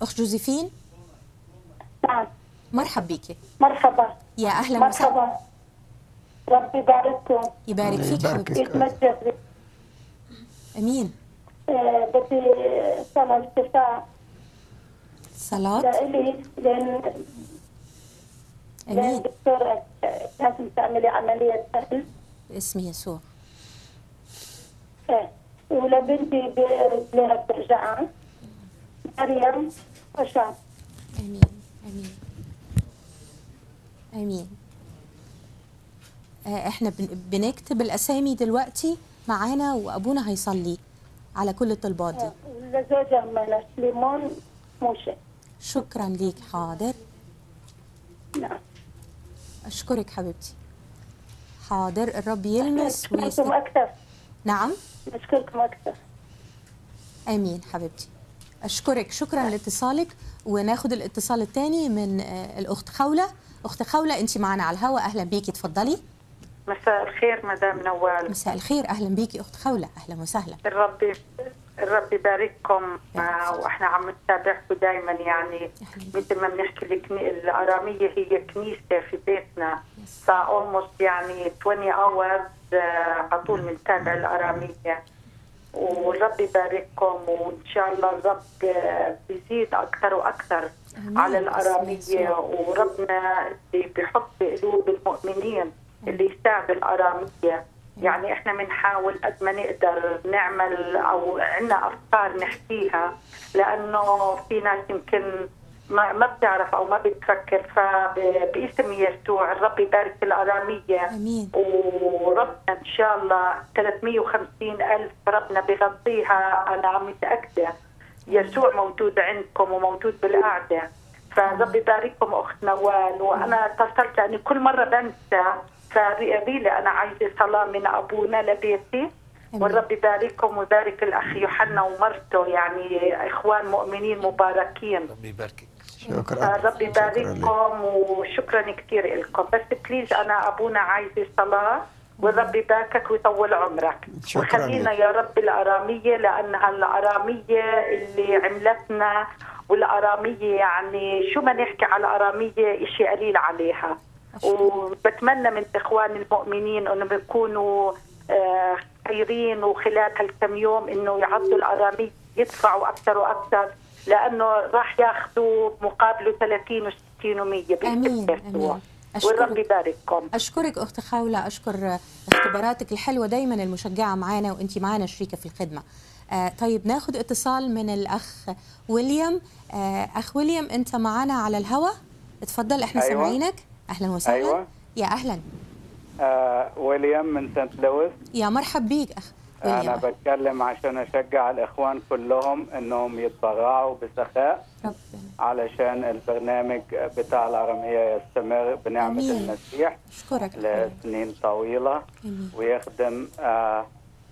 اخت جوزيفين نعم مرحب بيكي مرحبا يا اهلا وسهلا مرحبا ربي يبارككم يبارك فيك حبيبتي يتمجد بك. امين آه، بدي صلاة شفاء صلاة لإلي لأن لأن امين الدكتور لازم تعملي عملية قلب باسم يسوع إيه. ولبنتي برجليها بترجعان مريم وشام امين امين امين آه، احنا بن- بنكتب الاسامي دلوقتي معانا وابونا هيصلي على كل الطلبات دي لزوجها من سليمون موشي شكرا ليك حاضر نعم اشكرك حبيبتي حاضر الرب يلمس أشكركم ويست... أكثر نعم أشكركم أكثر امين حبيبتي اشكرك شكرا لاتصالك وناخد الاتصال الثاني من آه، الاخت خوله اخت خوله انت معنا على الهواء اهلا بيكي اتفضلي مساء الخير مدام نوال مساء الخير اهلا بيكي اخت خوله اهلا وسهلا الرب الرب يبارككم آه، واحنا عم نتابعكم دائما يعني مثل ما بنحكي الكني- الاراميه هي كنيسه في بيتنا فاولموست يعني 20 hours آه، على طول بنتابع الاراميه والرب يبارككم وان شاء الله الرب آه، بيزيد اكثر واكثر آمين. على باسم الاراميه يسوع. وربنا اللي بيحط بقلوب المؤمنين اللي يساعد الاراميه يعني احنا بنحاول قد ما نقدر نعمل او عندنا افكار نحكيها لانه في ناس يمكن ما ما بتعرف او ما بتفكر فباسم يسوع الرب يبارك الاراميه امين وربنا ان شاء الله 350 الف ربنا بغطيها انا متاكده يسوع موجود عندكم وموجود بالقعده فرب يبارككم اخت نوال وانا اتصلت لاني كل مره بنسى فريلي انا عايزه صلاه من ابونا لبيتي والرب يبارككم ويبارك الاخ يوحنا ومرته يعني اخوان مؤمنين مباركين ربي يباركك شكرا رب يبارككم وشكرا كثير لكم بس بليز انا ابونا عايزه صلاه والرب يباركك ويطول عمرك شكراً وخلينا لك. يا رب الاراميه لانها الاراميه اللي عملتنا والاراميه يعني شو ما نحكي على الاراميه شيء قليل عليها وبتمنى من اخوان المؤمنين انه بيكونوا آه، خيرين وخلال هالكم يوم انه يعطوا الاراميه يدفعوا اكثر واكثر لانه راح ياخذوا مقابله 30 و60 و100 امين امين والرب يبارككم اشكرك اخت خوله اشكر اختباراتك الحلوه دايما المشجعه معانا وانت معانا شريكه في الخدمه آه طيب ناخد اتصال من الاخ ويليام آه اخ ويليام انت معانا على الهوا اتفضل احنا أيوة. سامعينك اهلا وسهلا أيوة. يا اهلا آه ويليام من سانت لويس يا مرحب بيك اخ انا ويليام بتكلم عشان اشجع الاخوان كلهم انهم يتبرعوا بسخاء علشان البرنامج بتاع الاراميه يستمر بنعمه آمين. المسيح اشكرك لسنين طويله آمين. ويخدم آه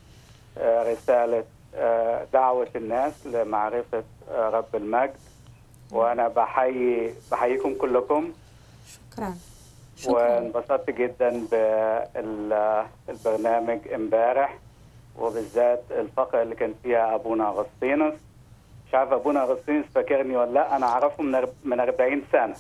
آه رساله آه دعوه الناس لمعرفه آه رب المجد وانا بحيي بحييكم كلكم شكرا وانبسطت جدا بالبرنامج امبارح وبالذات الفقره اللي كان فيها ابونا اغسطينوس مش عارف ابونا اغسطينوس فاكرني ولا لا انا اعرفه من أرب- من 40 سنه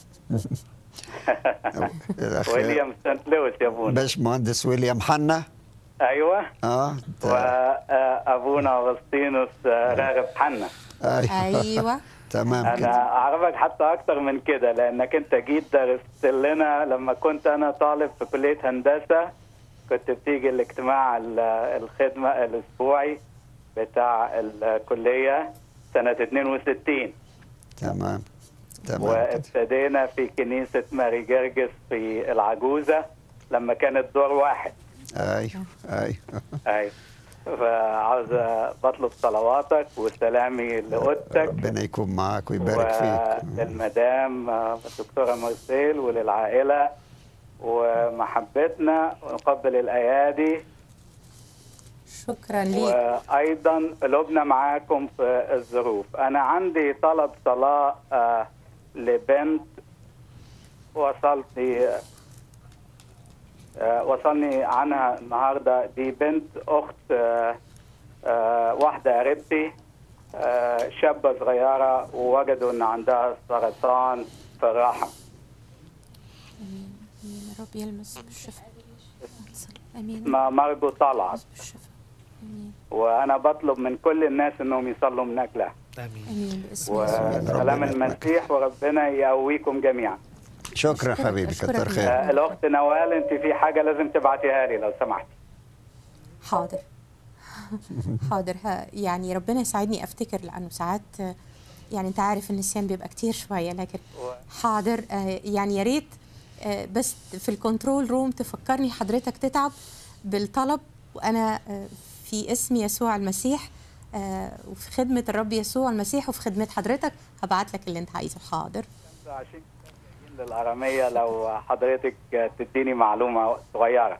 الأخ ويليام سانت لويس يا ابونا باش مهندس ويليام حنا ايوه اه وابونا اغسطينوس آه، راغب حنا ايوه تمام انا كده اعرفك حتى اكتر من كده لانك انت جيت درست لنا لما كنت انا طالب في كليه هندسه كنت بتيجي الاجتماع ال- الخدمه الاسبوعي بتاع الكليه سنه 62 تمام تمام كده. وابتدينا في كنيسه ماري جرجس في العجوزه لما كانت دور واحد ايوه ايوه ايوه فعاوز بطلب صلواتك وسلامي لاوضتك ربنا يكون معاك ويبارك فيك وللمدام آه، الدكتورة مارسيل وللعائلة ومحبتنا ونقبل الأيادي شكرا ليك وأيضا قلوبنا معاكم في الظروف أنا عندي طلب صلاة آه، لبنت وصلتني آه، وصلني عنها النهارده دي بنت اخت آه، آه، واحده قريبتي آه، شابة صغيرة ووجدوا إن عندها سرطان في الرحم امين يا رب يلمس بالشفاء امين ما مرجو طلعت امين وأنا بطلب من كل الناس إنهم يصلوا من أجلها امين باسم يسوع وسلام المسيح وربنا يقويكم جميعا شكرا حبيبي كتر خير آه، الأخت نوال أنت في حاجة لازم تبعتيها لي لو سمحت حاضر حاضر ها يعني ربنا يساعدني افتكر لانه ساعات آه، يعني انت عارف النسيان بيبقى كتير شويه لكن حاضر آه، يعني يا ريت آه، بس في الكنترول روم تفكرني حضرتك تتعب بالطلب وانا آه، في اسم يسوع المسيح آه، وفي خدمه الرب يسوع المسيح وفي خدمه حضرتك هبعت لك اللي انت عايزه حاضر عشان للأرامية لو حضرتك تديني معلومة صغيرة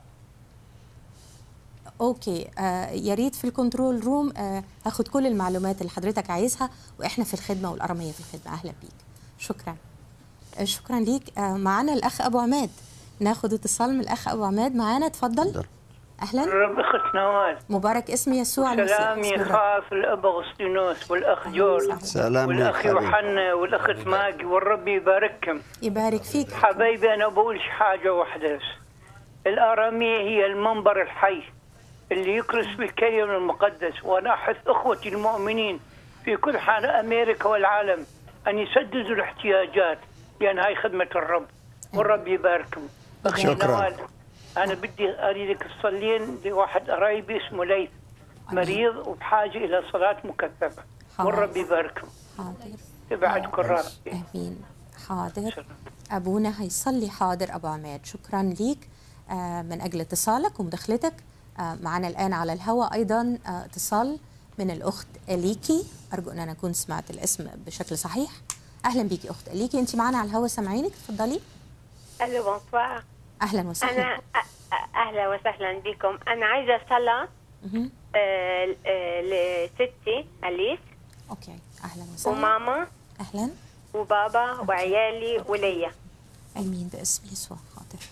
اوكي آه يا ريت في الكنترول روم آه هاخد كل المعلومات اللي حضرتك عايزها واحنا في الخدمه والاراميه في الخدمه اهلا بيك شكرا آه شكرا ليك آه معانا الاخ ابو عماد ناخد اتصال من الاخ ابو عماد معانا اتفضل اهلا رب اخت نوال مبارك اسم يسوع المسيح سلامي بسم الله. خاص الاب اغسطينوس والاخ جورج سلام والاخ لك حبيبي. يوحنا والاخت ماجي والرب يبارككم يبارك فيك حبايبي انا بقولش حاجه واحده بس الاراميه هي المنبر الحي اللي يكرس بالكلمه المقدس وانا احث اخوتي المؤمنين في كل حال امريكا والعالم ان يسددوا الاحتياجات لان هاي خدمه الرب والرب يبارككم اخي شكراً. نوال انا بدي اريدك تصلين لواحد قرايبي اسمه ليث مريض وبحاجه الى صلاه مكثفه والرب يبارككم حاضر تبعد كرار امين حاضر ابونا هيصلي حاضر ابو عماد شكرا ليك آه، من اجل اتصالك ومداخلتك آه، معنا الان على الهواء ايضا آه، اتصال من الاخت اليكي ارجو ان انا اكون سمعت الاسم بشكل صحيح اهلا بيكي اخت اليكي انت معنا على الهواء سامعينك اتفضلي الو بونسوار اهلا وسهلا انا أ- أ- اهلا وسهلا بكم انا عايزه صلاه مهم. آه، آه، لستي اليس اوكي اهلا وسهلا وماما اهلا وبابا وعيالي وليا امين باسم يسوع حاضر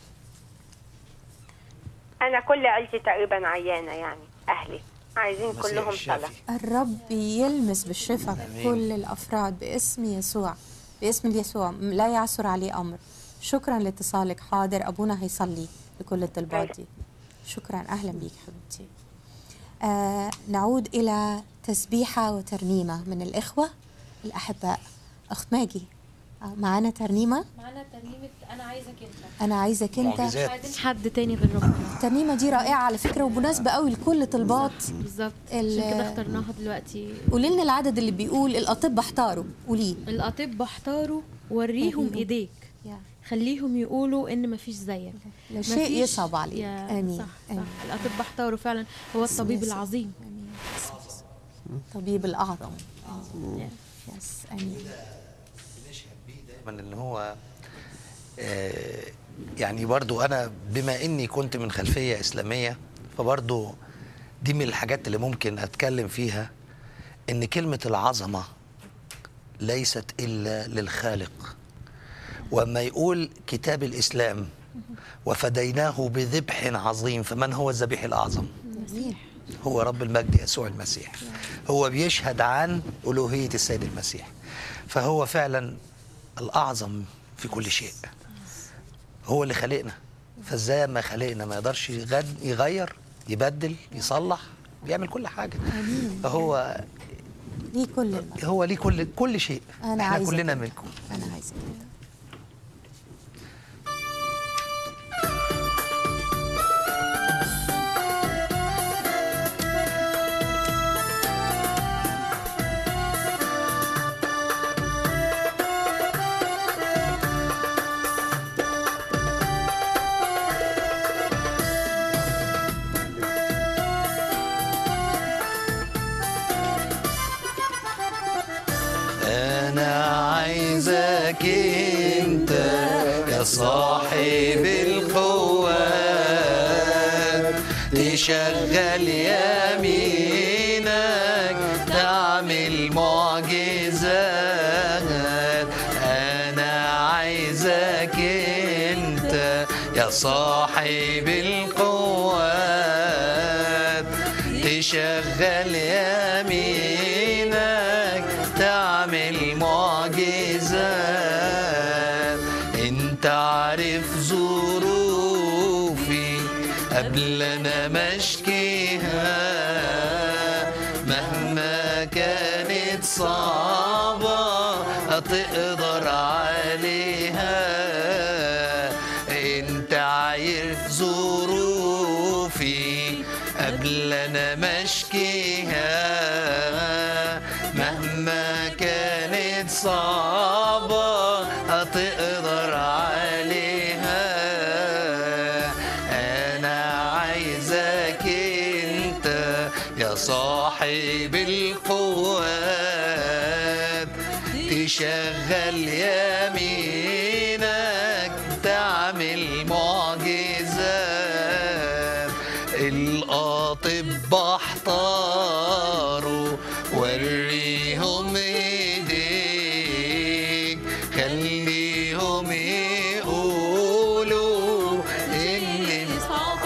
انا كل عيلتي تقريبا عيانه يعني اهلي عايزين مسيح كلهم الشافي. صلاه الرب يلمس بالشفاء آمين. كل الافراد باسم يسوع باسم يسوع لا يعثر عليه امر شكرا لاتصالك حاضر ابونا هيصلي لكل الطلبات دي شكرا اهلا بيك حبيبتي آه نعود الى تسبيحه وترنيمه من الاخوه الاحباء اخت ماجي آه معانا ترنيمه معانا ترنيمه انا عايزك انت انا عايزك انت مش عايزين حد تاني غير ربنا الترنيمه دي رائعه على فكره ومناسبه قوي لكل طلبات بالظبط ال- عشان كده اخترناها دلوقتي قولي لنا العدد اللي بيقول الاطباء احتاروا قوليه الاطباء احتاروا وريهم وريهم. ايديك خليهم يقولوا ان مفيش زيك لا شيء مفيش- يصعب عليك. يا- آمين. صح آمين. صح الاطباء احتاروا فعلا هو الطبيب يسوع. العظيم طبيب الاعظم يس امين من ان هو آه، يعني برضو انا بما اني كنت من خلفيه اسلاميه فبرضو دي من الحاجات اللي ممكن اتكلم فيها ان كلمه العظمه ليست الا للخالق وما يقول كتاب الاسلام وفديناه بذبح عظيم فمن هو الذبيح الاعظم المسيح هو رب المجد يسوع المسيح هو بيشهد عن ألوهية السيد المسيح فهو فعلا الأعظم في كل شيء هو اللي خلقنا فازاي ما خلقنا ما يقدرش يغد- يغير يبدل يصلح يعمل كل حاجة امين فهو ليه كل المجد هو ليه كل كل شيء أنا احنا عايزة كلنا كده. ملكه انا عايزه كده. أنا عايزك أنت يا صاحب القوات تشغل يمينك تعمل معجزات أنا عايزك أنت يا صاحب القوات تشغل يمينك انت عارف ظروفي قبل انا مشكيها مهما كانت صعبة هتقدر عليها انت عارف ظروفي قبل انا مشكيها مهما كانت صعبة هتقدر عليها انا عايزك انت يا صاحب القوات تشغل يمينك تعمل معجزات الأطباء احتاروا وريهم ايديك خليهم يقولوا ان صعب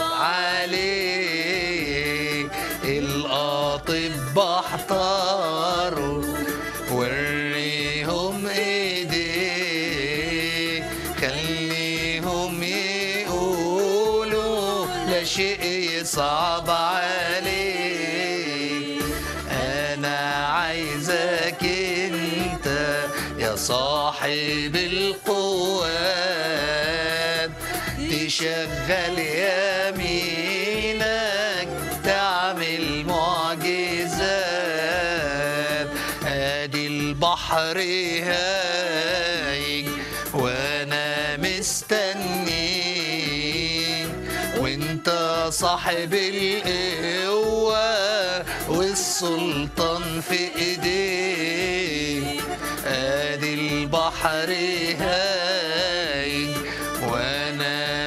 عليك الأطباء احتاروا وريهم ايديك خليهم يقولوا لا شيء يصعب عليك انا عايزك انت يا صاحب القوات تشغل يمينك تعمل معجزات ادي البحر هايج وانا مستنيك وانت صاحب القوة والسلطان في ايديك ادي البحر هايج وانا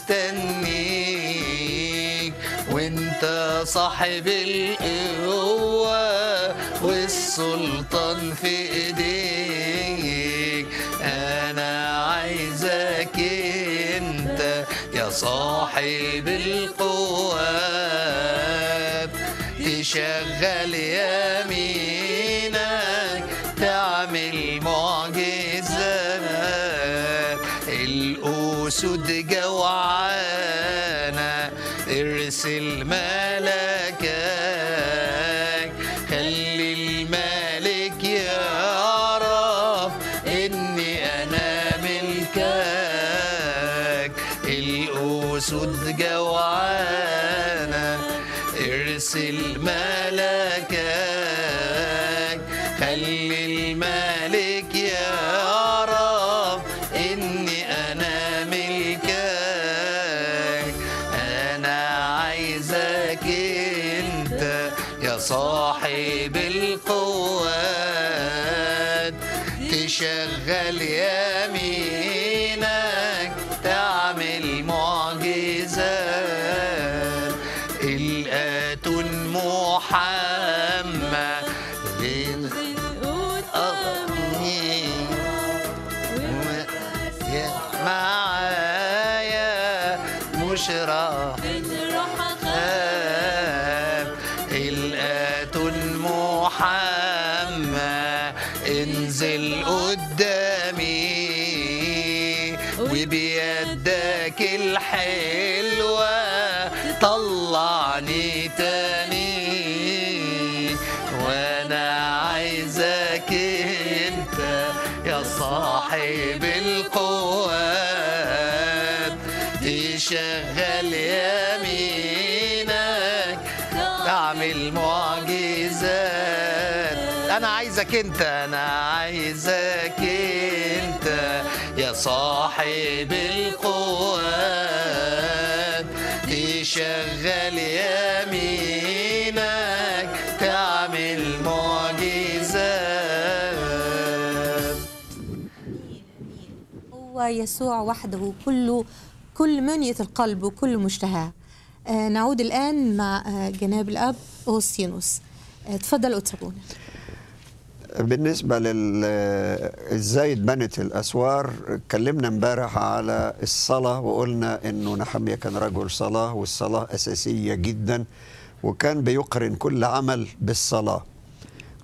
مستنيك وانت صاحب القوة والسلطان في ايديك انا عايزك انت يا صاحب القوات تشغل يمينك تعمل معجزات الأسود جوعانة ارسل ملكك خلي الملك يعرف اني انا ملكك الأسود جوعانة ارسل ملكك خلي الملك يعرف اني انا ملكك انا عايزك انت يا صاحب القوات تشغل يمينك تعمل معجزات الاتون محمد معايا مشرق الاتون محمد انزل قدامي وبيدك الحلوة طلعني تاني وانا عايزك انت يا صاحب القوات تشغل يمينك تعمل معجزات انا عايزك انت انا عايزك انت يا صاحب القوات تشغل يمينك تعمل معجزات هو يسوع وحده كله كل منية القلب وكل مشتهاه آه نعود الآن مع آه جناب الأب أوسينوس آه تفضل أتسابونا بالنسبة لل ازاي اتبنت الاسوار اتكلمنا امبارح على الصلاة وقلنا انه نحمية كان رجل صلاة والصلاة اساسية جدا وكان بيقرن كل عمل بالصلاة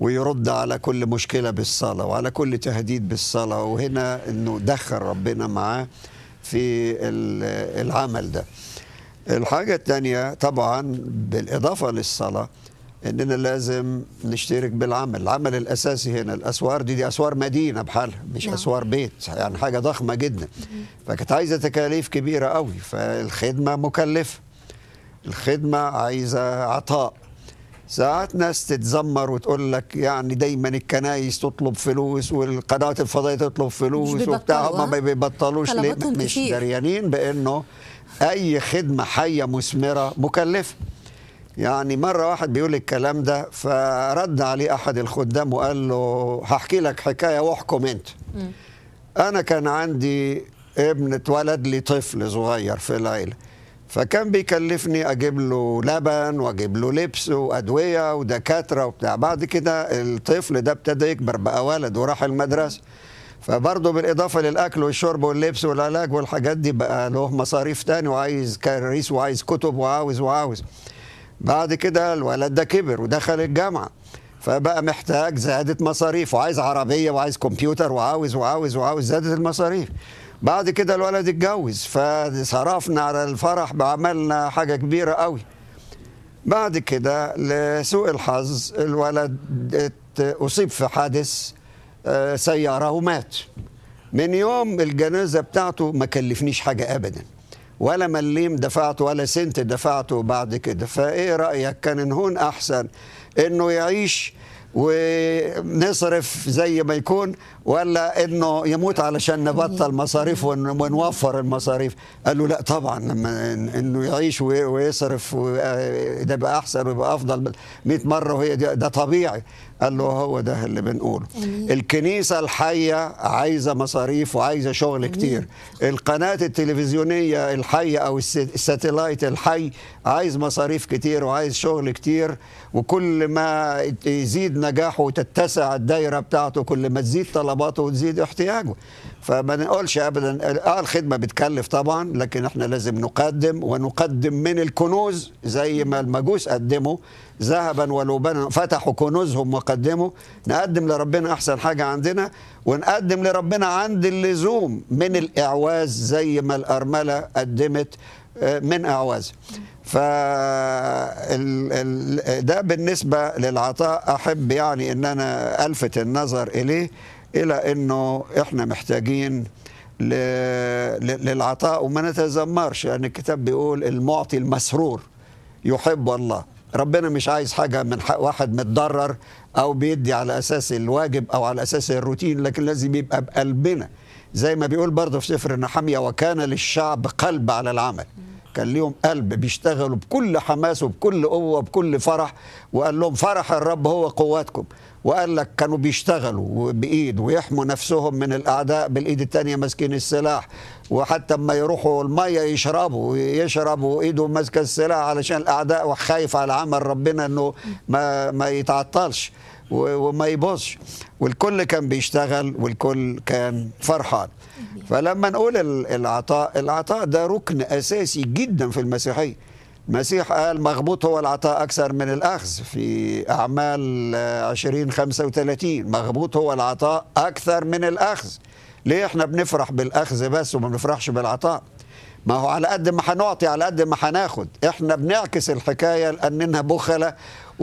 ويرد على كل مشكله بالصلاه وعلى كل تهديد بالصلاه وهنا انه دخل ربنا معاه في ال- العمل ده الحاجة الثانية طبعا بالإضافة للصلاة إننا لازم نشترك بالعمل العمل الأساسي هنا الأسوار دي دي أسوار مدينة بحالها مش نعم. أسوار بيت يعني حاجة ضخمة جدا فكانت عايزة تكاليف كبيرة قوي فالخدمة مكلفة الخدمة عايزة عطاء ساعات ناس تتذمر وتقول لك يعني دايما الكنايس تطلب فلوس والقنوات الفضائيه تطلب فلوس وبتاع بيبطلوا، هم ما ها؟ بيبطلوش ليه طلباتهم مش كتير. دريانين بانه اي خدمه حيه مثمره مكلفه يعني مرة واحد بيقول الكلام ده فرد عليه أحد الخدام وقال له هحكي لك حكاية واحكم أنت أنا كان عندي ابن اتولد لي طفل صغير في العيلة فكان بيكلفني أجيب له لبن وأجيب له لبس وأدوية ودكاترة وبتاع بعد كده الطفل ده ابتدى يكبر بقى ولد وراح المدرسة فبرضه بالإضافة للأكل والشرب واللبس والعلاج والحاجات دي بقى له مصاريف تاني وعايز كراريس وعايز كتب وعاوز وعاوز بعد كده الولد ده كبر ودخل الجامعة فبقى محتاج زادت مصاريف وعايز عربية وعايز كمبيوتر وعاوز وعاوز وعاوز زادت المصاريف بعد كده الولد اتجوز فصرفنا على الفرح وعملنا حاجة كبيرة قوي بعد كده لسوء الحظ الولد ات- أصيب في حادث آه، سيارة ومات من يوم الجنازة بتاعته ما كلفنيش حاجة أبدا ولا مليم دفعته ولا سنت دفعته بعد كده فايه رايك كان هون احسن انه يعيش ونصرف زي ما يكون ولا انه يموت علشان نبطل مصاريف ون- ونوفر المصاريف قال له لا طبعا لما إن- انه يعيش وي- ويصرف و- آه، ده يبقى احسن ويبقى افضل 100 مره وهي دي- ده طبيعي قال له هو ده اللي بنقوله أمين. الكنيسه الحيه عايزه مصاريف وعايزه شغل كتير القناه التلفزيونيه الحيه او الس- الساتلايت الحي عايز مصاريف كتير وعايز شغل كتير وكل ما يزيد نجاحه وتتسع الدايره بتاعته كل ما تزيد طلباته وتزيد احتياجه فما نقولش ابدا اه الخدمه بتكلف طبعا لكن احنا لازم نقدم ونقدم من الكنوز زي ما المجوس قدموا ذهبا ولبنا فتحوا كنوزهم وقدموا نقدم لربنا احسن حاجه عندنا ونقدم لربنا عند اللزوم من الاعواز زي ما الارمله قدمت آه، من اعواز ف ده بالنسبه للعطاء احب يعني ان انا الفت النظر اليه الى انه احنا محتاجين ل- ل- للعطاء وما نتذمرش يعني الكتاب بيقول المعطي المسرور يحب الله ربنا مش عايز حاجة من حق واحد متضرر أو بيدي على أساس الواجب أو على أساس الروتين لكن لازم يبقى بقلبنا زي ما بيقول برضه في سفر النحمية وكان للشعب قلب على العمل كان ليهم قلب بيشتغلوا بكل حماس وبكل قوة وبكل فرح وقال لهم فرح الرب هو قوتكم وقال لك كانوا بيشتغلوا بإيد ويحموا نفسهم من الأعداء بالإيد التانية ماسكين السلاح وحتى اما يروحوا المية يشربوا يشربوا إيده ماسكة السلاح علشان الأعداء وخايف على عمل ربنا إنه ما, ما يتعطلش و- وما يبصش والكل كان بيشتغل والكل كان فرحان فلما نقول ال- العطاء العطاء ده ركن أساسي جدا في المسيحية المسيح قال مغبوط هو العطاء أكثر من الأخذ في أعمال آه، 20 35 مغبوط هو العطاء أكثر من الأخذ ليه احنا بنفرح بالأخذ بس وما بنفرحش بالعطاء ما هو على قد ما هنعطي على قد ما هناخد احنا بنعكس الحكايه لاننا بخله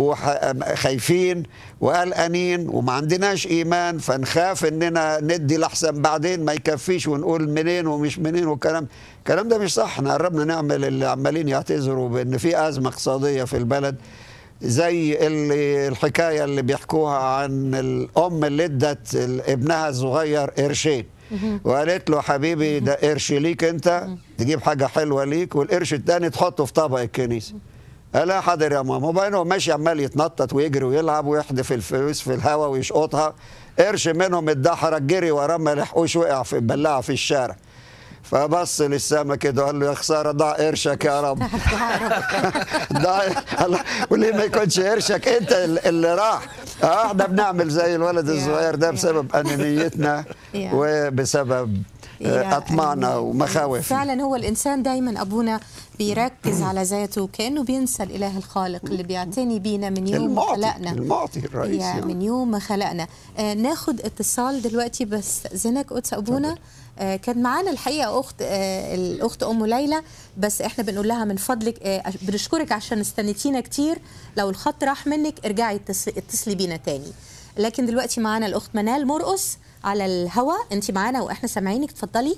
وخايفين وقلقانين وما عندناش ايمان فنخاف اننا ندي لحسن بعدين ما يكفيش ونقول منين ومش منين والكلام الكلام ده مش صح احنا قربنا نعمل اللي عمالين يعتذروا بان في ازمه اقتصاديه في البلد زي اللي الحكايه اللي بيحكوها عن الام اللي ادت ابنها الصغير قرشين وقالت له حبيبي ده قرش ليك انت تجيب حاجه حلوه ليك والقرش التاني تحطه في طبق الكنيسه قال لها حاضر يا ماما وبعدين هو ماشي عمال يتنطط ويجري ويلعب ويحدف الفلوس في الهواء ويشقطها قرش منهم اتدحرج جري وراه ما لحقوش وقع في بلعه في الشارع فبص للسما كده وقال له يا خساره ضاع قرشك يا رب ضاع الله وليه ما يكونش قرشك انت اللي راح اه احنا بنعمل زي الولد الصغير ده بسبب انانيتنا يا. وبسبب آه، يا اطماعنا ومخاوفنا فعلا هو الانسان دايما ابونا بيركز على ذاته كانه بينسى الاله الخالق اللي بيعتني بينا من يوم ما المعطي خلقنا المعطي الرئيسي يا آه. من يوم ما خلقنا آه ناخد اتصال دلوقتي بس زينك قدس ابونا آه كان معانا الحقيقه اخت آه الاخت ام ليلى بس احنا بنقول لها من فضلك آه بنشكرك عشان استنيتينا كتير لو الخط راح منك ارجعي اتص- اتصلي بينا تاني لكن دلوقتي معانا الاخت منال مرقص على الهوا انت معانا واحنا سامعينك اتفضلي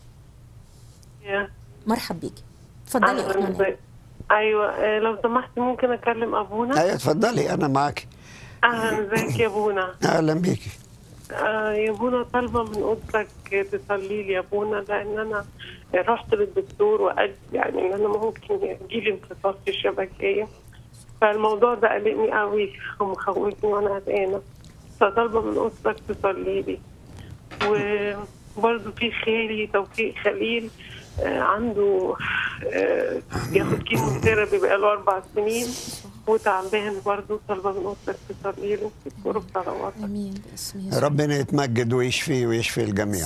مرحب بيكي اتفضلي يا اخت منال أهلاً. ايوه آه، لو سمحت ممكن اكلم ابونا ايوه اتفضلي انا معاك اهلا ازيك يا ابونا اهلا بيكي آه يا ابونا طالبه من اوضتك تصلي لي يا ابونا لان انا رحت للدكتور وقال يعني ان انا ممكن يجيلي انقطاع في الشبكيه فالموضوع ده قلقني قوي ومخوفني وانا قلقانه فطالبه من اوضتك تصلي لي وبرضه في خالي توفيق خليل آه، عنده آه، بياخد كيمو ثيرابي بقاله اربع سنين وتعبان برضه طالبه من اوضتك تصلي له تذكره بصلواتك امين باسم ربنا يتمجد ويشفيه ويشفي الجميع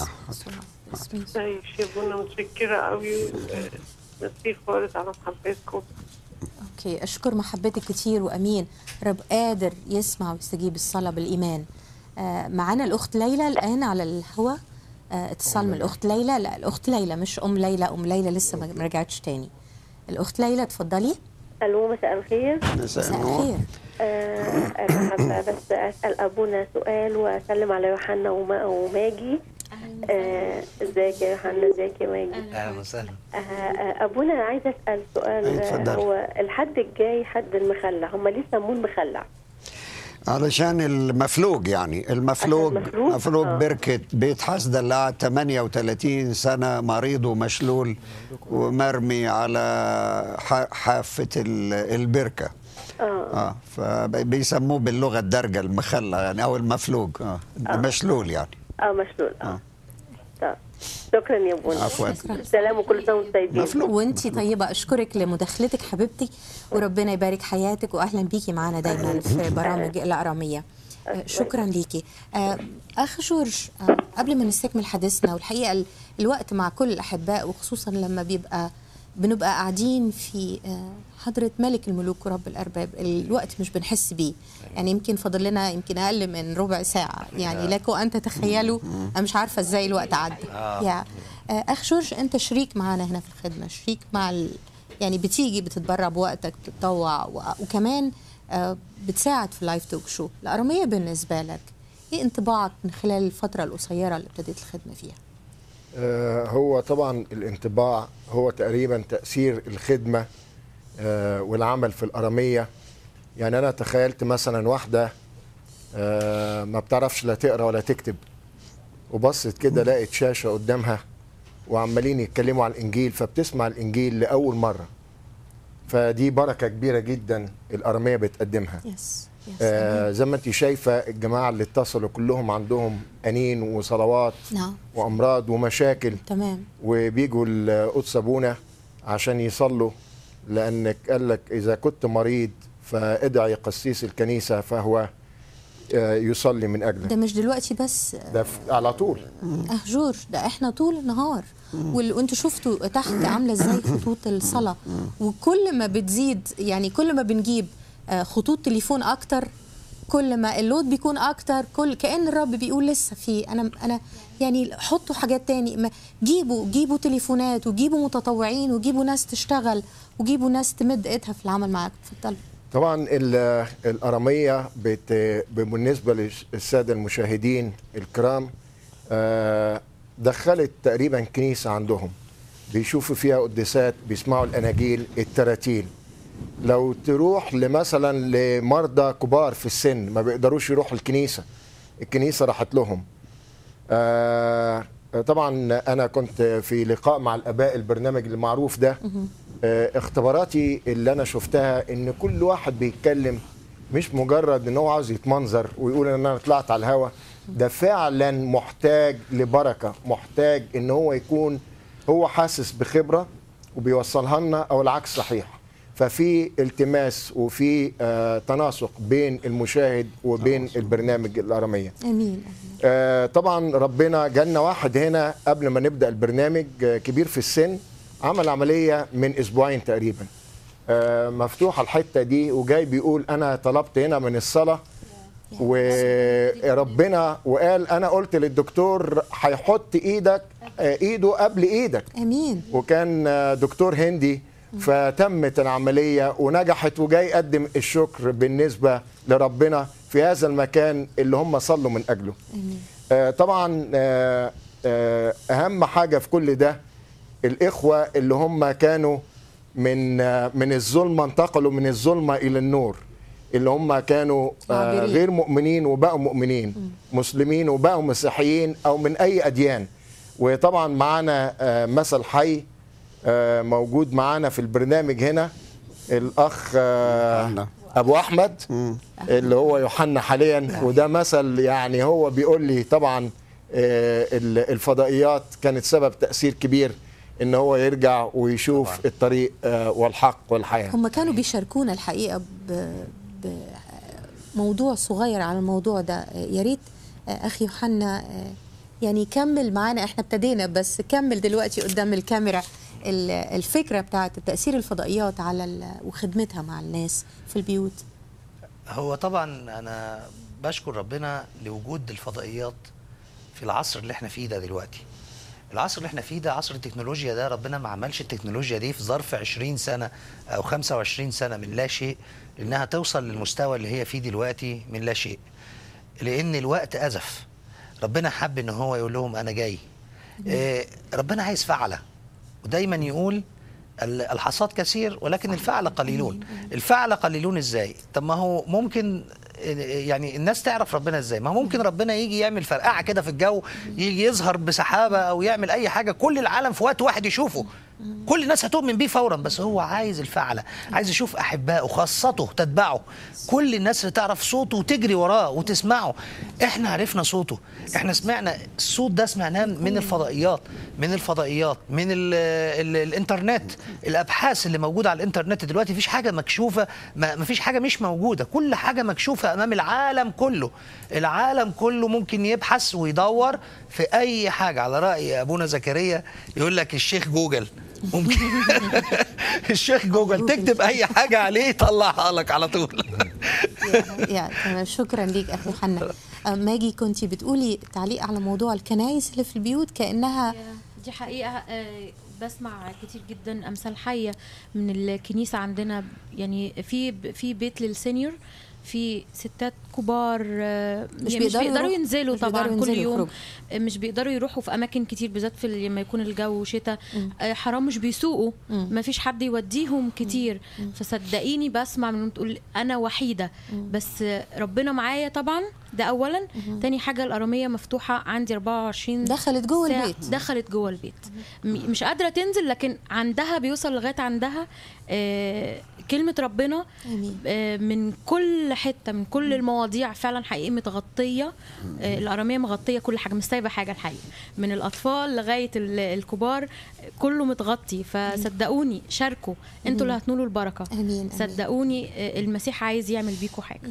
طيب يا ابونا متشكره قوي ميرسي خالص على محبتكم اوكي اشكر محبتك كتير وامين رب قادر يسمع ويستجيب الصلاه بالايمان آه معانا الاخت ليلى الان على الهوا آه اتصال من الاخت ليلى لا الاخت ليلى مش ام ليلى ام ليلى لسه ما ما رجعتش تاني الاخت ليلى اتفضلي الو مساء الخير مساء الخير آه انا حابه بس اسال ابونا سؤال واسلم على يوحنا وما وماجي آه، ازيك يا يوحنا ازيك يا ماجي اهلا وسهلا آه، آه، ابونا انا عايزه اسال سؤال آه، اتفضلي. هو الحد الجاي حد المخلع هم ليه سموه المخلع علشان المفلوج يعني المفلوج المفلوج؟ مفلوج آه. بركة بيت حسد اللي قعد 38 سنة مريض ومشلول ومرمي على ح- حافة ال- البركة اه اه فبيسموه باللغة الدارجة المخلع يعني أو المفلوج اه مشلول يعني اه مشلول اه طب شكرا يا ابونا عفواً. سلام وكل سنه وانتم طيبين وانتي طيبه اشكرك لمداخلتك حبيبتي وربنا يبارك حياتك واهلا بيكي معانا دايما في برامج الاراميه آه، شكرا ليكي آه، اخ جورج آه، قبل ما نستكمل حديثنا والحقيقه ال- الوقت مع كل الاحباء وخصوصا لما بيبقى بنبقى قاعدين في آه، حضرة ملك الملوك ورب الأرباب الوقت مش بنحس بيه يعني يمكن فاضل لنا يمكن أقل من ربع ساعة يعني لكم أن تتخيلوا أنا مش عارفة إزاي الوقت عدى آه. يا آه، أخ جورج أنت شريك معانا هنا في الخدمة شريك مع ال... يعني بتيجي بتتبرع بوقتك بتتطوع و... وكمان آه، بتساعد في لايف توك شو الأرامية بالنسبة لك إيه انطباعك من خلال الفترة القصيرة اللي ابتديت الخدمة فيها؟ آه، هو طبعا الانطباع هو تقريبا تأثير الخدمة آه، والعمل في الأرامية يعني أنا تخيلت مثلا واحدة آه، ما بتعرفش لا تقرأ ولا تكتب وبصت كده لقت شاشة قدامها وعمالين يتكلموا عن الإنجيل فبتسمع الإنجيل لأول مرة فدي بركة كبيرة جدا الأرامية بتقدمها يس آه زي ما انت شايفة الجماعة اللي اتصلوا كلهم عندهم أنين وصلوات نعم وأمراض ومشاكل تمام وبيجوا القدس ابونا عشان يصلوا لانك قال لك اذا كنت مريض فادعي قسيس الكنيسه فهو آه، يصلي من ده اجلك مش دلوقتي بس ده ف- على طول اه جورج ده احنا طول النهار وال- وانتوا شفتوا تحت عامله ازاي خطوط الصلاه وكل ما بتزيد يعني كل ما بنجيب آه، خطوط تليفون اكتر كل ما اللود بيكون اكتر كل كان الرب بيقول لسه في انا انا يعني حطوا حاجات تاني ما جيبوا جيبوا تليفونات وجيبوا متطوعين وجيبوا ناس تشتغل وجيبوا ناس تمد ايدها في العمل معاكم اتفضلوا طبعا ال- الاراميه بت- بالنسبه للساده المشاهدين الكرام آه، دخلت تقريبا كنيسه عندهم بيشوفوا فيها قداسات بيسمعوا الاناجيل التراتيل لو تروح لمثلا لمرضى كبار في السن ما بيقدروش يروحوا الكنيسه الكنيسه راحت لهم آه طبعا انا كنت في لقاء مع الاباء البرنامج المعروف ده آه اختباراتي اللي انا شفتها ان كل واحد بيتكلم مش مجرد ان هو عاوز يتمنظر ويقول ان انا طلعت على الهوا ده فعلا محتاج لبركه محتاج ان هو يكون هو حاسس بخبره وبيوصلها لنا او العكس صحيح ففي التماس وفي آه، تناسق بين المشاهد وبين البرنامج الاراميه امين آه، طبعا ربنا جالنا واحد هنا قبل ما نبدا البرنامج آه، كبير في السن عمل عمليه من اسبوعين تقريبا آه، مفتوحه الحته دي وجاي بيقول انا طلبت هنا من الصلاه وربنا وقال انا قلت للدكتور هيحط ايدك آه، ايده قبل ايدك امين وكان آه، دكتور هندي فتمت العملية ونجحت وجاي يقدم الشكر بالنسبة لربنا في هذا المكان اللي هم صلوا من أجله آه، طبعا آه، آه، أهم حاجة في كل ده الإخوة اللي هم كانوا من آه، من الظلمة انتقلوا من الظلمة إلى النور اللي هم كانوا آه، عابرين. غير مؤمنين وبقوا مؤمنين مسلمين وبقوا مسيحيين أو من أي أديان وطبعا معانا آه، مثل حي آه، موجود معانا في البرنامج هنا الأخ آه، أبو أحمد اللي هو يوحنا حاليا وده مثل يعني هو بيقول لي طبعا آه، ال- الفضائيات كانت سبب تأثير كبير ان هو يرجع ويشوف الطريق آه، والحق والحياه هم كانوا بيشاركونا الحقيقه بموضوع صغير على الموضوع ده يا ريت آه، اخي يوحنا آه، يعني كمل معانا احنا ابتدينا بس كمل دلوقتي قدام الكاميرا ال- الفكره بتاعت تاثير الفضائيات على ال- وخدمتها مع الناس في البيوت هو طبعا انا بشكر ربنا لوجود الفضائيات في العصر اللي احنا فيه ده دلوقتي العصر اللي احنا فيه ده عصر التكنولوجيا ده ربنا ما عملش التكنولوجيا دي في ظرف 20 سنة او 25 سنة من لا شيء انها توصل للمستوى اللي هي فيه دلوقتي من لا شيء لان الوقت ازف ربنا حب ان هو يقول لهم انا جاي آه، ربنا عايز فعله ودايما يقول ال- الحصاد كثير ولكن الفعل قليلون الفعل قليلون ازاي طب ما هو ممكن آه، يعني الناس تعرف ربنا ازاي ما هو ممكن ربنا يجي يعمل فرقعه كده في الجو يجي يظهر بسحابه او يعمل اي حاجه كل العالم في وقت واحد يشوفه كل الناس هتؤمن بيه فورا بس هو عايز الفعله عايز يشوف احبائه خاصته تتبعه كل الناس اللي تعرف صوته وتجري وراه وتسمعه احنا عرفنا صوته احنا سمعنا الصوت ده سمعناه من الفضائيات من الفضائيات من ال ال الانترنت الابحاث اللي موجوده على الانترنت دلوقتي مفيش حاجه مكشوفه ما مفيش حاجه مش موجوده كل حاجه مكشوفه امام العالم كله العالم كله ممكن يبحث ويدور في اي حاجه على راي ابونا زكريا يقول لك الشيخ جوجل ممكن الشيخ جوجل تكتب اي حاجه عليه يطلعها لك على طول يا تمام شكرا ليك اخي يوحنا آه، ماجي كنت بتقولي تعليق على موضوع الكنائس اللي في البيوت كانها دي حقيقة آه، بسمع كتير جدا أمثال حية من الكنيسة عندنا يعني في في بيت للسينيور في ستات كبار آه، مش يعني مش بيقدروا بيقدروا يروحوا- ينزلوا مش طبعا بيقدروا كل ينزلوا يوم يخرجوا. آه، مش بيقدروا يروحوا في اماكن كتير بالذات في ال- لما يكون الجو شتاء آه، حرام مش بيسوقوا ما فيش حد يوديهم كتير فصدقيني بسمع منهم تقول انا وحيده بس آه، ربنا معايا طبعا ده اولا تاني حاجه الاراميه مفتوحه عندي 24 دخلت جوه ساعة. البيت. دخلت جوه البيت م- مش قادره تنزل لكن عندها بيوصل لغايه عندها آه كلمه ربنا آه من كل حته من كل المواضيع فعلا حقيقي متغطيه آه الاراميه مغطيه كل حاجه مش سايبه حاجه الحقيقه من الاطفال لغايه ال- الكبار كله متغطي فصدقوني شاركوا انتوا اللي هتنولوا البركه امين صدقوني آه، المسيح عايز يعمل بيكوا حاجه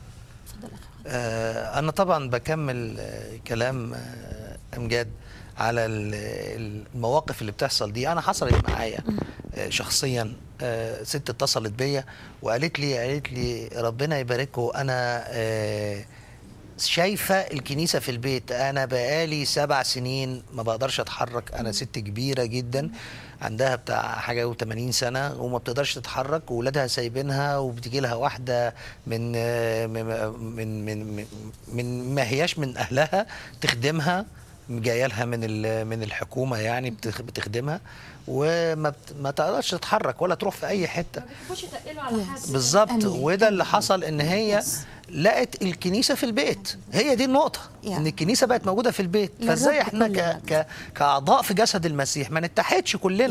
آه، أنا طبعا بكمل آه، كلام آه، أمجاد على ال- المواقف اللي بتحصل دي أنا حصلت معايا آه، شخصيا آه، ست اتصلت بيا وقالت لي قالت لي ربنا يباركه أنا آه، شايفة الكنيسة في البيت أنا بقالي سبع سنين ما بقدرش أتحرك أنا ست كبيرة جدا عندها بتاع حاجة و80 سنة وما بتقدرش تتحرك وولادها سايبينها وبتجي لها واحدة من آه، من من من, من ما هياش من أهلها تخدمها جايه لها من ال- من الحكومه يعني بتخ- بتخدمها وما بت- ما تقدرش تتحرك ولا تروح في اي حته مش يتقلوا على حد بالظبط وده اللي حصل ان هي لقت الكنيسه في البيت هي دي النقطه ان الكنيسه بقت موجوده في البيت للرب فازاي احنا كل ك... ك... كاعضاء في جسد المسيح ما نتحدش كلنا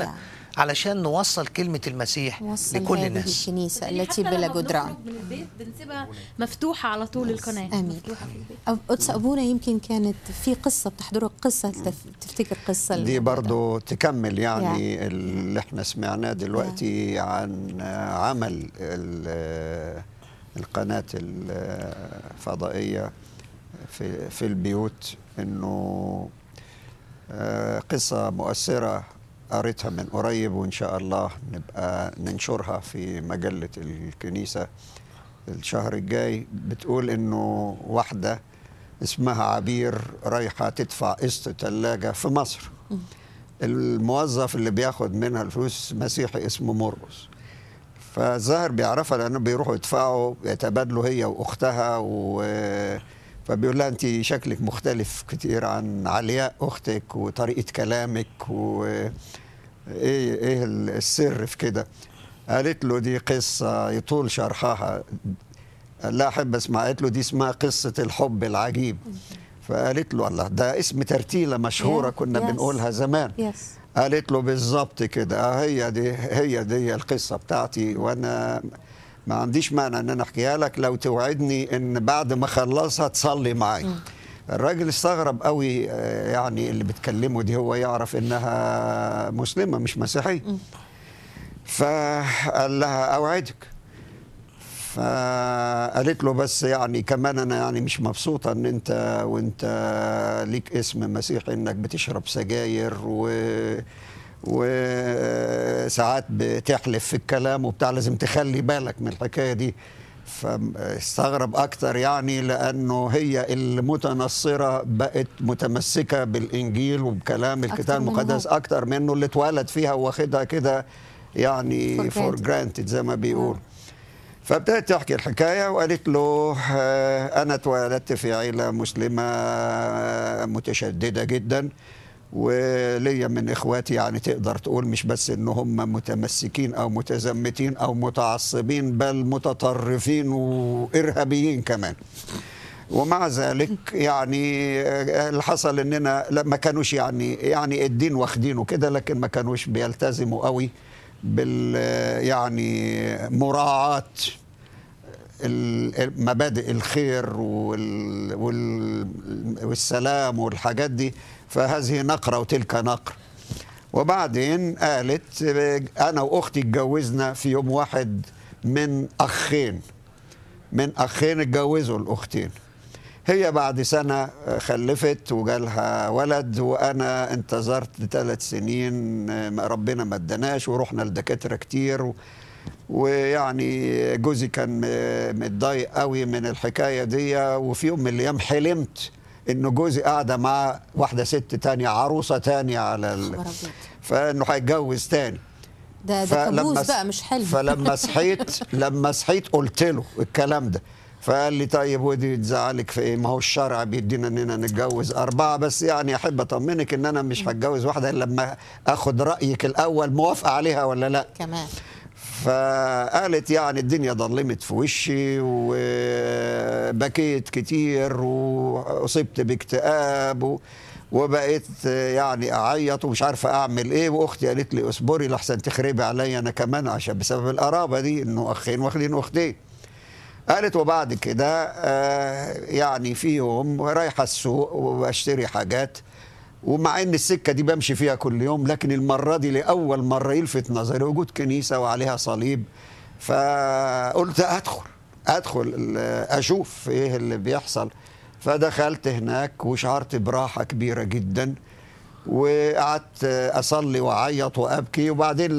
علشان نوصل كلمة المسيح وصل لكل هذه الناس الكنيسة التي حتى بلا لما جدران بنخرج من البيت بنسيبها مفتوحه على طول القناه امين أب- قدس ابونا يمكن كانت في قصه بتحضرك قصه تف- تفتكر قصه دي الموضوع ده. برضو تكمل يعني, يعني. يعني اللي احنا سمعناه دلوقتي عن عمل ال- القناة الفضائية في, في البيوت انه آه، قصة مؤثرة قريتها من قريب وإن شاء الله نبقى ننشرها في مجلة الكنيسة الشهر الجاي بتقول إنه واحدة اسمها عبير رايحة تدفع قسط ثلاجة في مصر الموظف اللي بياخد منها الفلوس مسيحي اسمه مرقس فالظاهر بيعرفها لانه بيروحوا يدفعوا يتبادلوا هي واختها و فبيقول لها انت شكلك مختلف كتير عن علياء اختك وطريقه كلامك و ايه ايه السر في كده قالت له دي قصه يطول شرحها قال لها احب اسمع قالت له دي اسمها قصه الحب العجيب فقالت له الله ده اسم ترتيله مشهوره Yeah, كنا yes. بنقولها زمان يس قالت له بالظبط كده آه هي دي هي دي القصه بتاعتي وانا ما عنديش مانع ان انا احكيها لك لو توعدني ان بعد ما اخلصها تصلي معي الراجل استغرب قوي آه، يعني اللي بتكلمه دي هو يعرف انها مسلمه مش مسيحيه فقال لها اوعدك فقالت له بس يعني كمان انا يعني مش مبسوطه ان انت وانت ليك اسم مسيحي انك بتشرب سجاير و وساعات بتحلف في الكلام وبتاع لازم تخلي بالك من الحكايه دي فاستغرب اكتر يعني لانه هي المتنصره بقت متمسكه بالانجيل وبكلام أكتر الكتاب منه المقدس هو. اكتر منه اللي اتولد فيها واخدها كده يعني For فور granted. جرانتد زي ما بيقول فابتدت تحكي الحكايه وقالت له آه، انا اتولدت في عيله مسلمه آه، متشدده جدا وليا من اخواتي يعني تقدر تقول مش بس ان هم متمسكين او متزمتين او متعصبين بل متطرفين وارهابيين كمان ومع ذلك يعني آه، اللي حصل اننا لا ما كانوش يعني يعني الدين واخدينه كده لكن ما كانوش بيلتزموا قوي بال يعني مراعاة ال- مبادئ الخير وال وال والسلام والحاجات دي فهذه نقرة وتلك نقرة وبعدين قالت أنا وأختي اتجوزنا في يوم واحد من أخين من أخين اتجوزوا الأختين هي بعد سنة خلفت وجالها ولد وأنا انتظرت ثلاث سنين ما ربنا ما اداناش ورحنا لدكاترة كتير و ويعني جوزي كان م- متضايق قوي من الحكاية دي وفي يوم من الأيام حلمت إنه جوزي قاعدة مع واحدة ست تانية عروسة تانية على ال... خبر أبيض. فإنه هيتجوز تاني ده ده فلما كابوس س- بقى مش حلم فلما صحيت لما صحيت قلت له الكلام ده فقال لي طيب ودي تزعلك في ايه ما هو الشرع بيدينا اننا نتجوز اربعه بس يعني احب اطمنك ان انا مش هتجوز واحده الا لما اخد رايك الاول موافقه عليها ولا لا كمان فقالت يعني الدنيا ظلمت في وشي وبكيت كتير واصبت باكتئاب و- وبقيت يعني اعيط ومش عارفه اعمل ايه واختي قالت لي اصبري لحسن تخربي عليا انا كمان عشان بسبب القرابه دي انه اخين واخدين اختين قالت وبعد كده آه، يعني في يوم رايحه السوق وبشتري حاجات ومع ان السكه دي بمشي فيها كل يوم لكن المره دي لاول مره يلفت نظري وجود كنيسه وعليها صليب فقلت ادخل ادخل آه، اشوف ايه اللي بيحصل فدخلت هناك وشعرت براحه كبيره جدا وقعدت اصلي واعيط وابكي وبعدين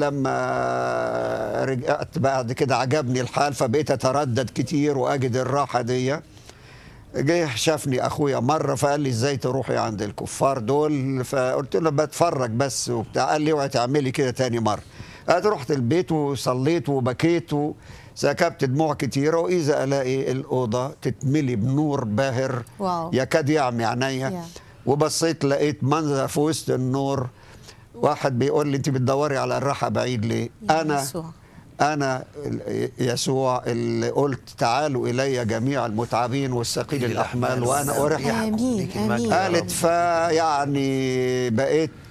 لما رجعت بعد كده عجبني الحال فبقيت اتردد كتير واجد الراحه دي جه شافني اخويا مره فقال لي ازاي تروحي عند الكفار دول فقلت له بتفرج بس وبتاع قال لي اوعي تعملي كده تاني مره قعدت رحت البيت وصليت وبكيت وسكبت دموع كتيره واذا الاقي الاوضه تتملي بنور باهر واو. يكاد يعمي عينيا يا. وبصيت لقيت منظر في وسط النور واحد بيقول لي انت بتدوري على الراحه بعيد ليه انا يسوع. انا يسوع اللي قلت تعالوا الي جميع المتعبين والثقيل الاحمال وانا اريحكم امين امين قالت فيعني بقيت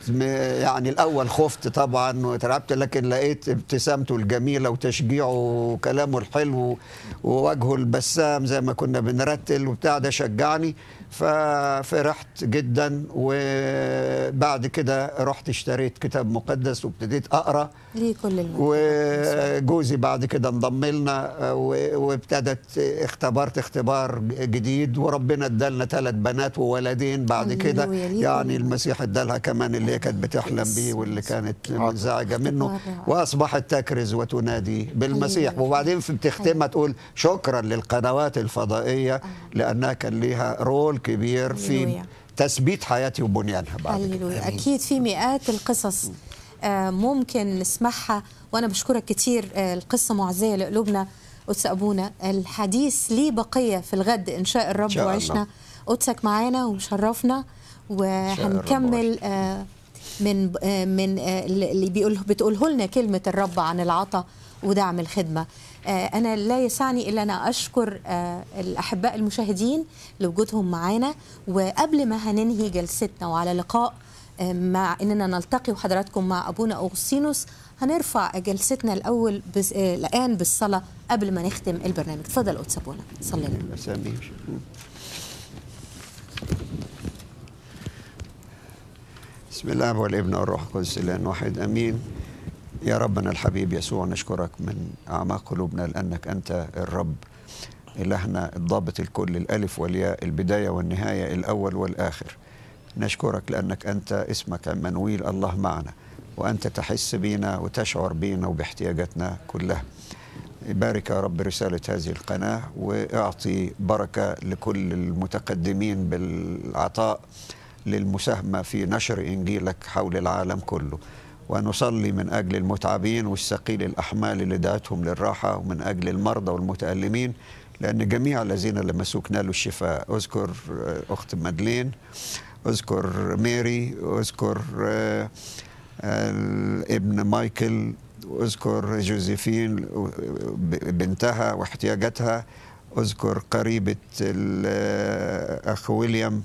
م- يعني الاول خفت طبعا وترعبت لكن لقيت ابتسامته الجميله وتشجيعه وكلامه الحلو ووجهه البسام زي ما كنا بنرتل وبتاع ده شجعني ففرحت جدا وبعد كده رحت اشتريت كتاب مقدس وابتديت اقرا ليه كل المجد وجوزي بعد كده انضم لنا و- وابتدت اختبرت اختبار جديد وربنا ادالنا ثلاث بنات وولدين بعد كده هللويا، ليه يعني كل المسيح ادالها كمان اللي هي كانت بتحلم بيه واللي كانت منزعجه منه اختبار واصبحت تكرز وتنادي بالمسيح وبعدين في بتختمها تقول شكرا للقنوات الفضائيه لانها كان ليها رول كبير في هللويا. تثبيت حياتي وبنيانها بعد كده هللويا اكيد في مئات القصص آه، ممكن نسمعها وانا بشكرك كتير آه، القصه معزيه لقلوبنا قدس ابونا الحديث ليه بقيه في الغد ان شاء الرب شاء الله. وعشنا قدسك معانا ومشرفنا وهنكمل آه، من آه، من آه، اللي بيقول بتقوله لنا كلمه الرب عن العطاء ودعم الخدمه آه، انا لا يسعني الا ان اشكر آه، الاحباء المشاهدين لوجودهم معانا وقبل ما هننهي جلستنا وعلى لقاء آه، مع اننا نلتقي وحضراتكم مع ابونا اغسطينوس هنرفع جلستنا الاول بس آه، الان بالصلاه قبل ما نختم البرنامج اتفضل قدس ابونا صلي لنا سمير بسم الله والابن والروح القدس الان واحد امين يا ربنا الحبيب يسوع نشكرك من اعماق قلوبنا لانك انت الرب الهنا الضابط الكل الالف والياء البدايه والنهايه الاول والاخر نشكرك لانك انت اسمك عمانويل الله معنا وانت تحس بينا وتشعر بينا وباحتياجاتنا كلها بارك يا رب رسالة هذه القناة واعطي بركة لكل المتقدمين بالعطاء للمساهمة في نشر إنجيلك حول العالم كله ونصلي من أجل المتعبين والثقيل الأحمال اللي دعتهم للراحة ومن أجل المرضى والمتألمين لأن جميع الذين لمسوك نالوا الشفاء أذكر آه، أخت مادلين أذكر ميري أذكر آه، ابن مايكل واذكر جوزيفين بنتها واحتياجاتها اذكر قريبة الأخ ويليام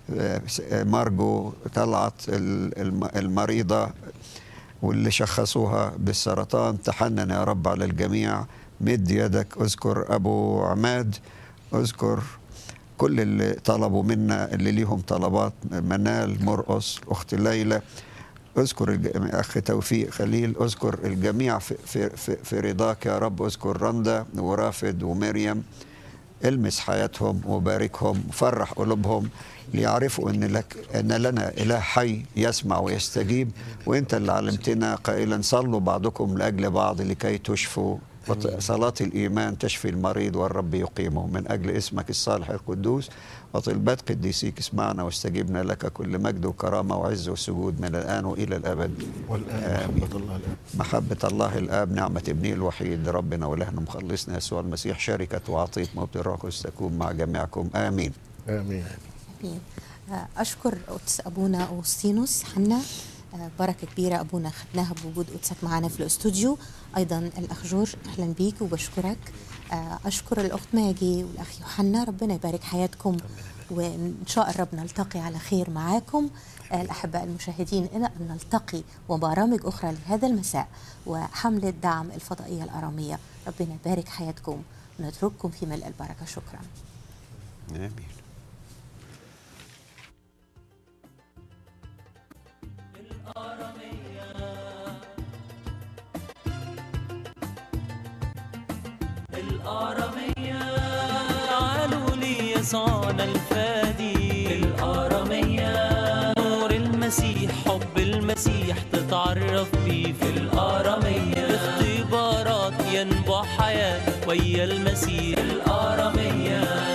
مارجو طلعت الم- المريضة واللي شخصوها بالسرطان تحنن يا رب على الجميع مد يدك اذكر أبو عماد اذكر كل اللي طلبوا منا اللي ليهم طلبات منال مرقص أخت ليلى اذكر الج- اخ توفيق خليل اذكر الجميع في, في, في, في رضاك يا رب اذكر رندا ورافد ومريم المس حياتهم وباركهم وفرح قلوبهم ليعرفوا ان لك ان لنا اله حي يسمع ويستجيب وانت اللي علمتنا قائلا صلوا بعضكم لاجل بعض لكي تشفوا وط- صلاة الإيمان تشفي المريض والرب يقيمه من أجل اسمك الصالح القدوس وطلبات قديسيك اسمعنا واستجبنا لك كل مجد وكرامة وعز وسجود من الآن وإلى الأبد والآن محبة الله الآب محبة الله الآب نعمة ابنه الوحيد ربنا ولهنا مخلصنا يسوع المسيح شركة وعطية موت الروح القدس تكون مع جميعكم آمين آمين آمين. آه، أشكر قدس أبونا أوغسطينوس حنا آه، بركة كبيرة أبونا خدناها بوجود قدسك معنا في الاستوديو أيضا الأخ جورج أهلا بيك وبشكرك آه، أشكر الأخت ماجي والأخ يوحنا ربنا يبارك حياتكم وإن شاء الرب نلتقي على خير معاكم آه، الأحباء المشاهدين إلى أن نلتقي وبرامج أخرى لهذا المساء وحملة دعم الفضائية الأرامية ربنا يبارك حياتكم ونترككم في ملء البركة شكرا آمين الآرامية تعالوا ليسوعنا الفادي الآرامية نور المسيح حب المسيح تتعرف بيه في الآرامية اختبارات ينبع حياة ويا المسيح الآرامية